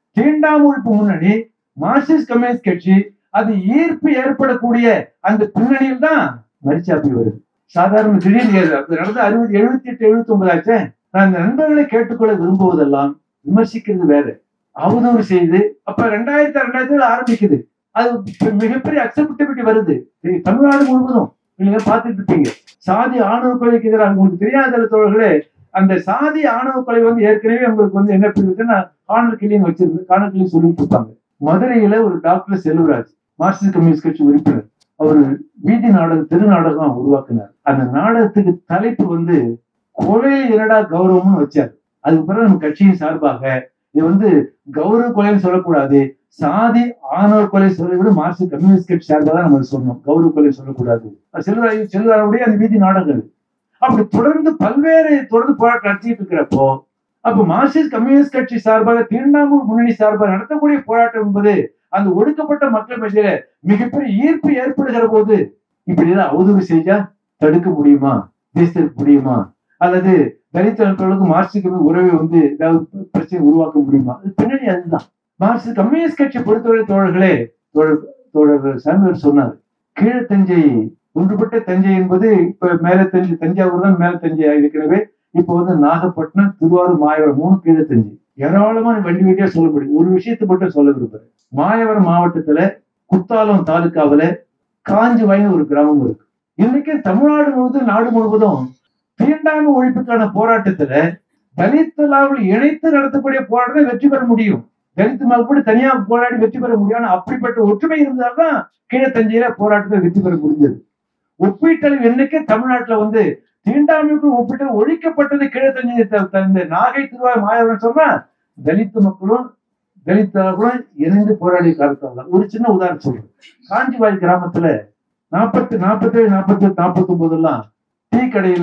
[SPEAKER 1] தீண்டாம ஒழிப்பு முன்னணி மார்க்சிஸ்ட் கம்யூனிஸ்ட் கட்சி அது ஈர்ப்பு ஏற்படக்கூடிய அந்த பின்னணியில் தான் மரிச்சாப்பி வருது சாதாரண திடீர்னு ஏறு. அது நடந்த அறுபது எழுபத்தி எட்டு எழுபத்தி ஒன்பதாச்சே நான் இந்த நண்பர்களை கேட்டுக்கொள்ள விரும்புவதெல்லாம் விமர்சிக்கிறது வேற அவதூறு செய்து அப்ப ரெண்டாயிரத்தி ரெண்டாயிரத்துல ஆரம்பிக்குது அது இப்ப மிகப்பெரிய அக்செப்டபிலிட்டி வருது இது தமிழ்நாடு முழுவதும் நீங்க பார்த்துட்டு இருப்பீங்க சாதி ஆணவ கொலைக்கு எதிராக உங்களுக்கு தெரியாத தோழர்களே அந்த சாதி ஆணவ கொலை வந்து ஏற்கனவே உங்களுக்கு வந்து என்ன பிரிவுன்னா காணல் கிளின்னு வச்சிருந்து காணல் கிளி சொல்லிட்டு இருப்பாங்க மதுரையில ஒரு டாக்டர் செல்வராஜ் மார்க்சிஸ்ட் கம்யூனிஸ்ட் கட்சி உறுப்பினர் அவர் வீதி நாடகம் தெரு நாடகம் உருவாக்குனார் அந்த நாடகத்துக்கு தலைப்பு வந்து கொலையில் என்னடா கௌரவம்னு வச்சார் அதுக்கு பிறகு நம்ம கட்சியின் சார்பாக இது வந்து கௌரவ கொலைன்னு சொல்லக்கூடாது சாதி ஆணவ கொலை சொல்ல விட மார்க்சிஸ்ட் கம்யூனிஸ்ட் கட்சி சார்பாக தான் நம்ம சொல்லணும் கௌரவ கொலை சொல்லக்கூடாது செல்வராஜ் செல்வராஜுடைய அந்த வீதி நாடகங்கள் அப்படி தொடர்ந்து பல்வேறு தொடர்ந்து போராட்டம் நடத்திட்டு இருக்கிறப்போ அப்ப மார்க்சிஸ்ட் கம்யூனிஸ்ட் கட்சி சார்பாக தீண்டாமல் முன்னணி சார்பாக நடத்தக்கூடிய போராட்டம் என்பது அந்த ஒடுக்கப்பட்ட மக்கள் மத்தியில மிகப்பெரிய ஈர்ப்பு ஏற்படுகிற போது இப்படி ஏதாவது அவதூறு செஞ்சா தடுக்க முடியுமா தேசத்திற்கு முடியுமா அல்லது தலித் மக்களுக்கு மார்க்சிஸ்ட் கம்யூனிஸ்ட் உறவை வந்து ஏதாவது பிரச்சனை உருவாக்க முடியுமா அது பின்னணி அதுதான் மார்க்சிஸ்ட் கம்யூனிஸ்ட் கட்சி பொறுத்தவரை தோழர்களே தோழர் தோழர் சாமியார் சொன்னார் கீழத்தஞ்சை ஒன்றுபட்ட தஞ்சை என்பது இப்ப மேல தஞ்சை தஞ்சாவூர் தான் மேல தஞ்சை இருக்கிறவே இப்போ வந்து நாகப்பட்டினம் திருவாரூர் மாயவரம் மூணு கீழே தஞ்சை ஏராளமான வண்டி வண்டியா சொல்ல முடியும் ஒரு விஷயத்தை மட்டும் சொல்ல விரும்புறேன் மாயவரம் மாவட்டத்துல குத்தாலம் தாலுக்காவுல காஞ்சி வயது ஒரு கிராமம் இருக்கு இன்னைக்கு தமிழ்நாடு முழுவதும் நாடு முழுவதும் தீண்டாமை ஒழிப்புக்கான போராட்டத்துல தலித் லாவில் இணைத்து நடத்தக்கூடிய போராட்டத்தை வெற்றி பெற முடியும் தலித் மக்கள் தனியா போராடி வெற்றி பெற முடியும் ஆனா அப்படிப்பட்ட ஒற்றுமை இருந்தால்தான் கீழத்தஞ்சையில போராட்டத்தை வெற்றி பெற முடிஞ்சது ஒப்பீட்டளவு என்னைக்கு தமிழ்நாட்டுல வந்து தீண்டாமைக்கு ஒப்பிட்டு ஒழிக்கப்பட்டது கீழத்தஞ்சை த- த- இந்த நாகை திருவாய் மாயவரம் சொன்னா தலித் மக்களும் தலித்தர்களும் இணைந்து போராடிய காலத்தால் தான் ஒரு சின்ன உதாரணம் சொல்றேன் காஞ்சிவாய் கிராமத்துல நாற்பத்தி நாற்பத்தேழு நாற்பத்தி நாற்பத்தி ஒன்பதுலாம் டீ கடையில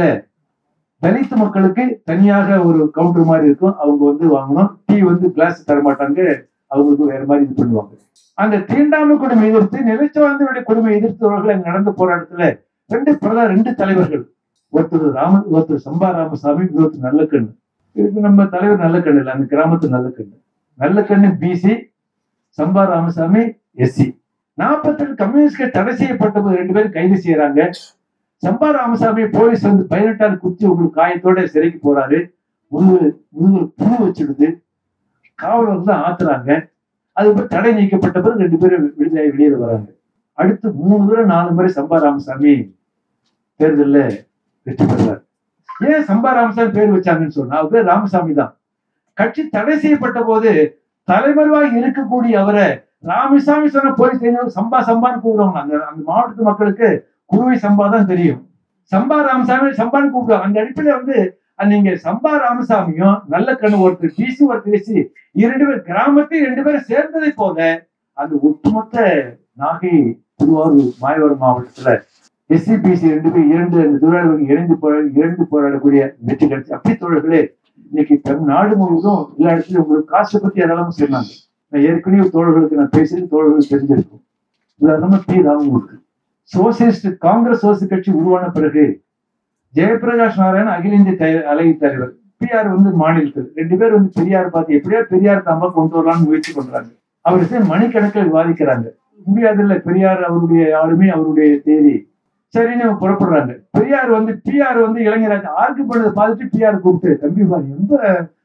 [SPEAKER 1] தலித் மக்களுக்கு தனியாக ஒரு கவுண்டர் மாதிரி இருக்கும் அவங்க வந்து வாங்கணும் டீ வந்து கிளாஸ் தர மாட்டாங்க அவங்களுக்கு வேற மாதிரி இது பண்ணுவாங்க அந்த தீண்டாமை கொடுமை எதிர்த்து நிலைச்சவாழ்ந்தவருடைய கொடுமை எதிர்த்தவர்கள் அங்க நடந்த போராட்டத்துல ரெண்டு பிரதா ரெண்டு தலைவர்கள் ஒருத்தர் ராம ஒருத்தர் சம்பா ராமசாமி இன்னொருத்தர் நல்லக்கண்ணு இதுக்கு நம்ம தலைவர் நல்லக்கண்ணு இல்லை அந்த கிராமத்து நல்லக்கண்ணு நல்லக்கண்ணு பிசி சம்பா ராமசாமி எஸ்சி நாற்பத்தெட்டு கம்யூனிஸ்ட் தடை செய்யப்பட்ட போது ரெண்டு பேரும் கைது செய்யறாங்க சம்பா ராமசாமி போலீஸ் வந்து பதினெட்டாவது குத்தி உங்களுக்கு காயத்தோட சிறைக்கு போறாரு முதுகு முதுகு புழு வச்சிடுது காவலர் வந்து ஆத்துறாங்க அதுக்கப்புறம் தடை நீக்கப்பட்ட பிறகு ரெண்டு பேரும் விடுதலை வெளியேற வராங்க அடுத்து மூணு தடவை நாலு முறை சம்பா ராமசாமி தேர்தல்ல வெற்றி பெறார் ஏன் சம்பா ராமசாமி பேர் வச்சாங்கன்னு சொன்னா அவர் பேர் ராமசாமி தான் கட்சி தடை செய்யப்பட்ட போது தலைமறைவாக இருக்கக்கூடிய அவரை ராமசாமி சொன்ன போலீஸ் தெரிஞ்சவங்க சம்பா சம்பான்னு கூப்பிடுவாங்க அந்த அந்த மாவட்டத்து மக்களுக்கு குருவை சம்பா தான் தெரியும் சம்பா ராமசாமி சம்பான்னு கூப்பிடுவாங்க அந்த அடிப்படையில வந்து அந்த நீங்க சம்பா ராமசாமியும் நல்ல கண்ணு ஒருத்தர் பிசி ஒருத்தர் பேசி இரண்டு பேர் கிராமத்தை ரெண்டு பேரும் சேர்ந்ததை போல அந்த ஒட்டுமொத்த நாகை திருவாரூர் மாயவரம் மாவட்டத்துல எஸ்சிபிசி ரெண்டு பேர் இரண்டு அந்த தொழிலாளர்கள் இணைந்து போரா இணைந்து போராடக்கூடிய வெற்றி கிடைச்சு அப்படி தோழர்களே இன்னைக்கு தமிழ்நாடு முழுவதும் எல்லா இடத்துலயும் உங்களுக்கு காசை பத்தி ஏராளமா சொன்னாங்க நான் ஏற்கனவே தோழர்களுக்கு நான் பேசுறது தோழர்களுக்கு தெரிஞ்சிருக்கும் உதாரணமா P Ramamurthy socialist Congress social கட்சி உருவான பிறகு ஜெயபிரகாஷ் நாராயண் அகில இந்திய தை- அலை தலைவர் பிஆர் வந்து மாநிலத்தில் ரெண்டு பேர் வந்து பெரியார் பார்த்து எப்படியா பெரியார் தாம்ப கொண்டு வரலாம்னு முயற்சி பண்றாங்க அவருக்கு மணிக்கணக்கில் விவாதிக்கிறாங்க முடியாது இல்ல பெரியார் அவருடைய ஆளுமை அவருடைய தேதி சரின்னு அவங்க புறப்படுறாங்க பெரியார் வந்து பிஆர் வந்து இளைஞராஜ் ஆர்கு பண்ணதை பார்த்துட்டு பிஆர் கூப்பிட்டு தம்பி பா நீ ரொம்ப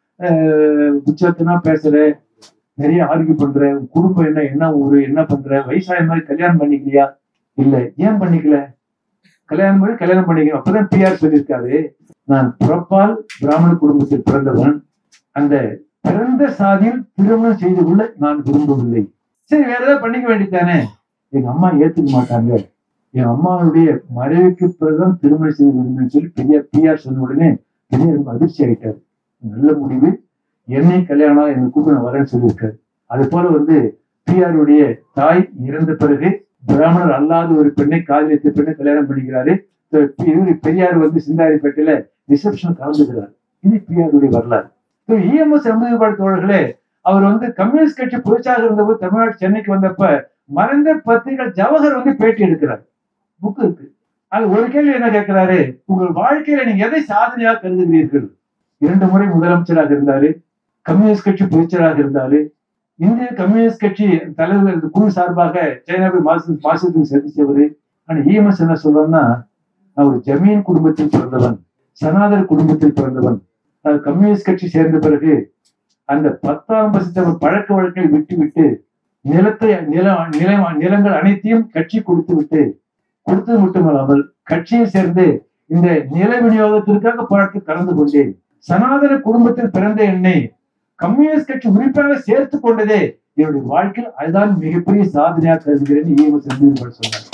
[SPEAKER 1] புச்சத்தனா பேசுற நிறைய ஆர்கியூ பண்ற உன் குடும்பம் என்ன என்ன ஊரு என்ன பண்ற வயசாய மாதிரி கல்யாணம் பண்ணிக்கலையா இல்ல ஏன் பண்ணிக்கல கல்யாணம் பண்ணி கல்யாணம் பண்ணிக்கணும் அப்பதான் பிஆர் சொல்லியிருக்காரு நான் பிறப்பால் பிராமண குடும்பத்தில் பிறந்தவன் அந்த பிறந்த சாதியில் திருமணம் செய்து கொள்ள நான் விரும்பவில்லை சரி வேற ஏதாவது பண்ணிக்க வேண்டியதானே எங்க அம்மா ஏத்துக்க மாட்டாங்க என் அம்மாவுடைய மறைவுக்கு பிறகுதான் திருமணம் செய்து விரும்புன்னு சொல்லி பெரியார் பிஆர் சொன்ன உடனே பெரியார் ரொம்ப அதிர்ச்சி ஆயிட்டாரு நல்ல முடிவு என்னை கல்யாணம் எங்க கூப்பிட்டு நான் வரேன்னு சொல்லியிருக்காரு அது போல வந்து பிஆர் உடைய தாய் இறந்த பிறகு பிராமணர் அல்லாத ஒரு பெண்ணை காதலித்த பெண்ணை கல்யாணம் பண்ணிக்கிறாரு இவரு பெரியார் வந்து சிந்தாரிப்பேட்டையில ரிசப்ஷன் கலந்துக்கிறார் இது பிஆருடைய வரலாறு இஎம்எஸ் எண்பது தோழர்களே அவர் வந்து கம்யூனிஸ்ட் கட்சி புதுச்சாக இருந்தபோது தமிழ்நாடு சென்னைக்கு வந்தப்ப மறைந்த பத்திரிகை ஜவஹர் வந்து பேட்டி எடுக்கிறார் புக் இருக்கு அது ஒரு கேள்வி என்ன கேட்கிறாரு உங்கள் வாழ்க்கையில நீங்க எதை சாதனையாக கருதுகிறீர்கள் இரண்டு முறை முதலமைச்சராக இருந்தாரு கம்யூனிஸ்ட் கட்சி பொதுச்செயலாளராக இருந்தாரு இந்திய கம்யூனிஸ்ட் கட்சி தலைவர் இந்த குழு சார்பாக சைனாவை மாசு மாசத்துக்கு சந்திச்சவர் ஆனா இஎம்எஸ் என்ன சொல்றோம்னா அவர் ஜமீன் குடும்பத்தில் பிறந்தவன் சனாதன குடும்பத்தில் பிறந்தவன் அது கம்யூனிஸ்ட் கட்சி சேர்ந்த பிறகு அந்த பத்தாம் வருஷத்தவன் பழக்க வழக்கை விட்டு விட்டு நிலத்தை நில நில நிலங்கள் அனைத்தையும் கட்சி கொடுத்து விட்டு கொடுத்தது மட்டுமல்லாமல் கட்சியை சேர்ந்து இந்த நில விநியோகத்திற்காக போராட்டத்தில் கலந்து கொண்டேன் சனாதன குடும்பத்தில் பிறந்த என்னை கம்யூனிஸ்ட் கட்சி உறுப்பினராக சேர்த்து கொண்டதே என்னுடைய வாழ்க்கையில் அதுதான் மிகப்பெரிய சாதனையாக கருதுகிறேன் இஎம்எஸ் செந்தில்குமார் சொன்னார்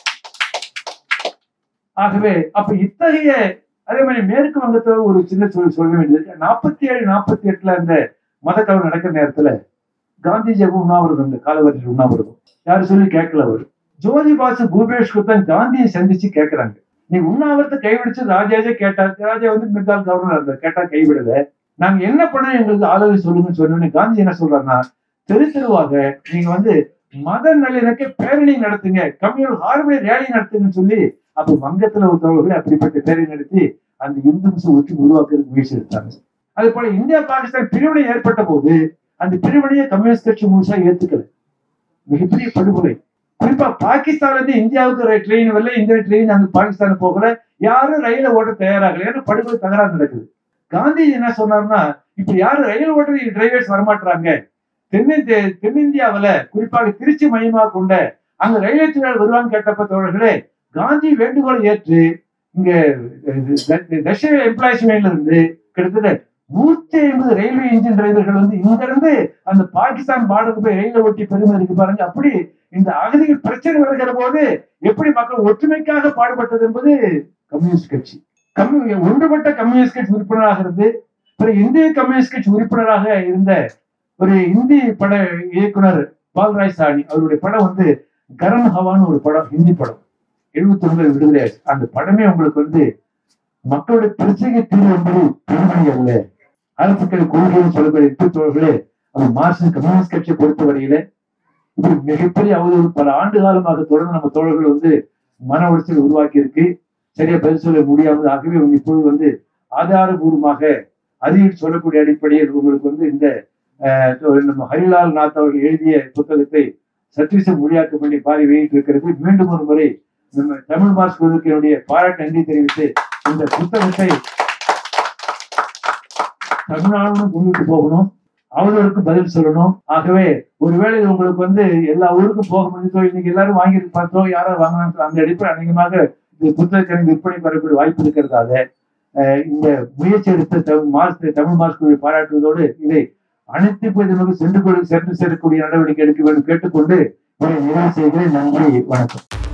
[SPEAKER 1] ஆகவே அப்ப இத்தகைய அதே மாதிரி மேற்கு வங்கத்துல ஒரு சின்ன சொல் சொல்ல வேண்டியது நாற்பத்தி ஏழு நாற்பத்தி எட்டுல அந்த மத கலவரம் நடக்கிற நேரத்துல காந்திஜி அப்ப உண்ணாவிரதம் இந்த காலவரிசை உண்ணாவிரதம் யாரும் சொல்லி கேட்கல அவர் ஜோதி பாசு பூபேஷ் குத்தன் காந்தியை சந்திச்சு கேட்கிறாங்க நீ உண்ணாவிரத்தை கைவிடிச்சு ராஜாஜே கேட்டார் ராஜா வந்து மிர்கால் கவர்னர் இருந்தார் கேட்டா கைவிடல நாங்க என்ன பண்ண எங்களுக்கு ஆலோசனை சொல்லுங்கன்னு சொன்னோன்னே காந்தி என்ன சொல்றாருன்னா தெரு தெருவாக நீங்க வந்து மத நல்லிணக்க பேரணி நடத்துங்க கம்யூனல் ஹார்மோனி ரேலி நடத்துங்கன்னு சொல்லி அப்ப வங்கத்துல ஒருத்தவர்கள் அப்படிப்பட்ட பேரணி நடத்தி அந்த இந்து முஸ்லிம் ஒற்றுமை உருவாக்குறதுக்கு முயற்சி எடுத்தாங்க அதே போல இந்தியா பாகிஸ்தான் பிரிவினை ஏற்பட்ட போது அந்த பிரிவினையை கம்யூனிஸ்ட் கட்சி முழுசா ஏத்துக்கல மிகப்பெரிய படுகொலை குறிப்பா பாகிஸ்தான்ல இருந்து இந்தியாவுக்கு ட்ரெயின் வரல இந்திய ட்ரெயின் அங்க பாகிஸ்தான் போகல யாரும் ரயில ஓட்ட தயாராகல ஏன்னா படுகொலை தகராறு நடக்குது காந்தி என்ன சொன்னார்னா இப்ப யாரும் ரயில் ஓட்டுற டிரைவர்ஸ் வரமாட்டாங்க தென்னிந்திய தென்னிந்தியாவுல குறிப்பாக திருச்சி மையமாக கொண்ட அங்க ரயில்வே தொழிலாளர் வருவாங்க கேட்டப்ப தோழர்களே காந்தி வேண்டுகோளை ஏற்று இங்க தர்ஷ எம்ப்ளாயிஸ் இருந்து கிட்டத்தட்ட நூத்தி ஐம்பது ரயில்வே இன்ஜின் டிரைவர்கள் வந்து இங்க இருந்து அந்த பாகிஸ்தான் பார்டருக்கு போய் ரயில ஓட்டி பெருமை இருக்கு பாருங்க அப்படி இந்த அகதிகள் பிரச்சனை வருகிற போது எப்படி மக்கள் ஒற்றுமைக்காக பாடுபட்டது என்பது கம்யூனிஸ்ட் கட்சி கம்யூ ஒன்றுபட்ட கம்யூனிஸ்ட் கட்சி உறுப்பினராக இருந்து பிறகு இந்திய கம்யூனிஸ்ட் கட்சி உறுப்பினராக இருந்த ஒரு இந்தி பட இயக்குனர் பால்ராய் சாணி அவருடைய படம் வந்து கரம் ஹவான்னு ஒரு படம் ஹிந்தி படம் எழுபத்தி ஒன்பது விடுதலை ஆச்சு அந்த படமே உங்களுக்கு வந்து மக்களுடைய பிரச்சனை தீர்வு என்பது பெருமை அல்ல அரசுக்கள் கொள்கைன்னு சொல்லக்கூடிய தோழர்களே அது மார்க்சிஸ்ட் கம்யூனிஸ்ட் கட்சியை பொறுத்த வரையில இப்படி மிகப்பெரிய அவதூறு பல ஆண்டு காலமாக தொடர்ந்து நம்ம தோழர்கள் வந்து மன உளைச்சல் உருவாக்கி இருக்கு சரியா பதில் சொல்ல முடியாமல் ஆகவே அவங்க இப்பொழுது வந்து ஆதாரபூர்வமாக அதிகம் சொல்லக்கூடிய அடிப்படையில் உங்களுக்கு வந்து இந்த நம்ம ஹரிலால் நாத் அவர்கள் எழுதிய புத்தகத்தை சர்வீச மொழியாக்கம் பண்ணி பாரி வெளியிட்டு இருக்கிறது மீண்டும் ஒரு முறை நம்ம தமிழ் மார்க்ஸ் குழுக்களுடைய பாராட்டு நன்றி தெரிவித்து இந்த புத்தகத்தை தமிழ்நாடும் கொண்டுட்டு போகணும் அவர்களுக்கு பதில் சொல்லணும் ஆகவே ஒருவேளை உங்களுக்கு வந்து எல்லா ஊருக்கும் போக முடியுதோ இன்னைக்கு எல்லாரும் வாங்கிட்டு பார்த்தோ யாராவது வாங்கினா அந்த அடிப்படை அநேகமாக இந்த புத்தகத்தை விற்பனை பெறக்கூடிய வாய்ப்பு இருக்கிறதால இந்த முயற்சி எடுத்த தமிழ் மார்க்ஸ் தமிழ் மார்க்ஸ் பாராட்டுவதோடு இதை அனைத்து பகுதிகளுக்கும் சென்று சென்று செல்லக்கூடிய நடவடிக்கை எடுக்க வேண்டும் கேட்டுக்கொண்டு நிறைவு செய்கிறேன் நன்றி வணக்கம்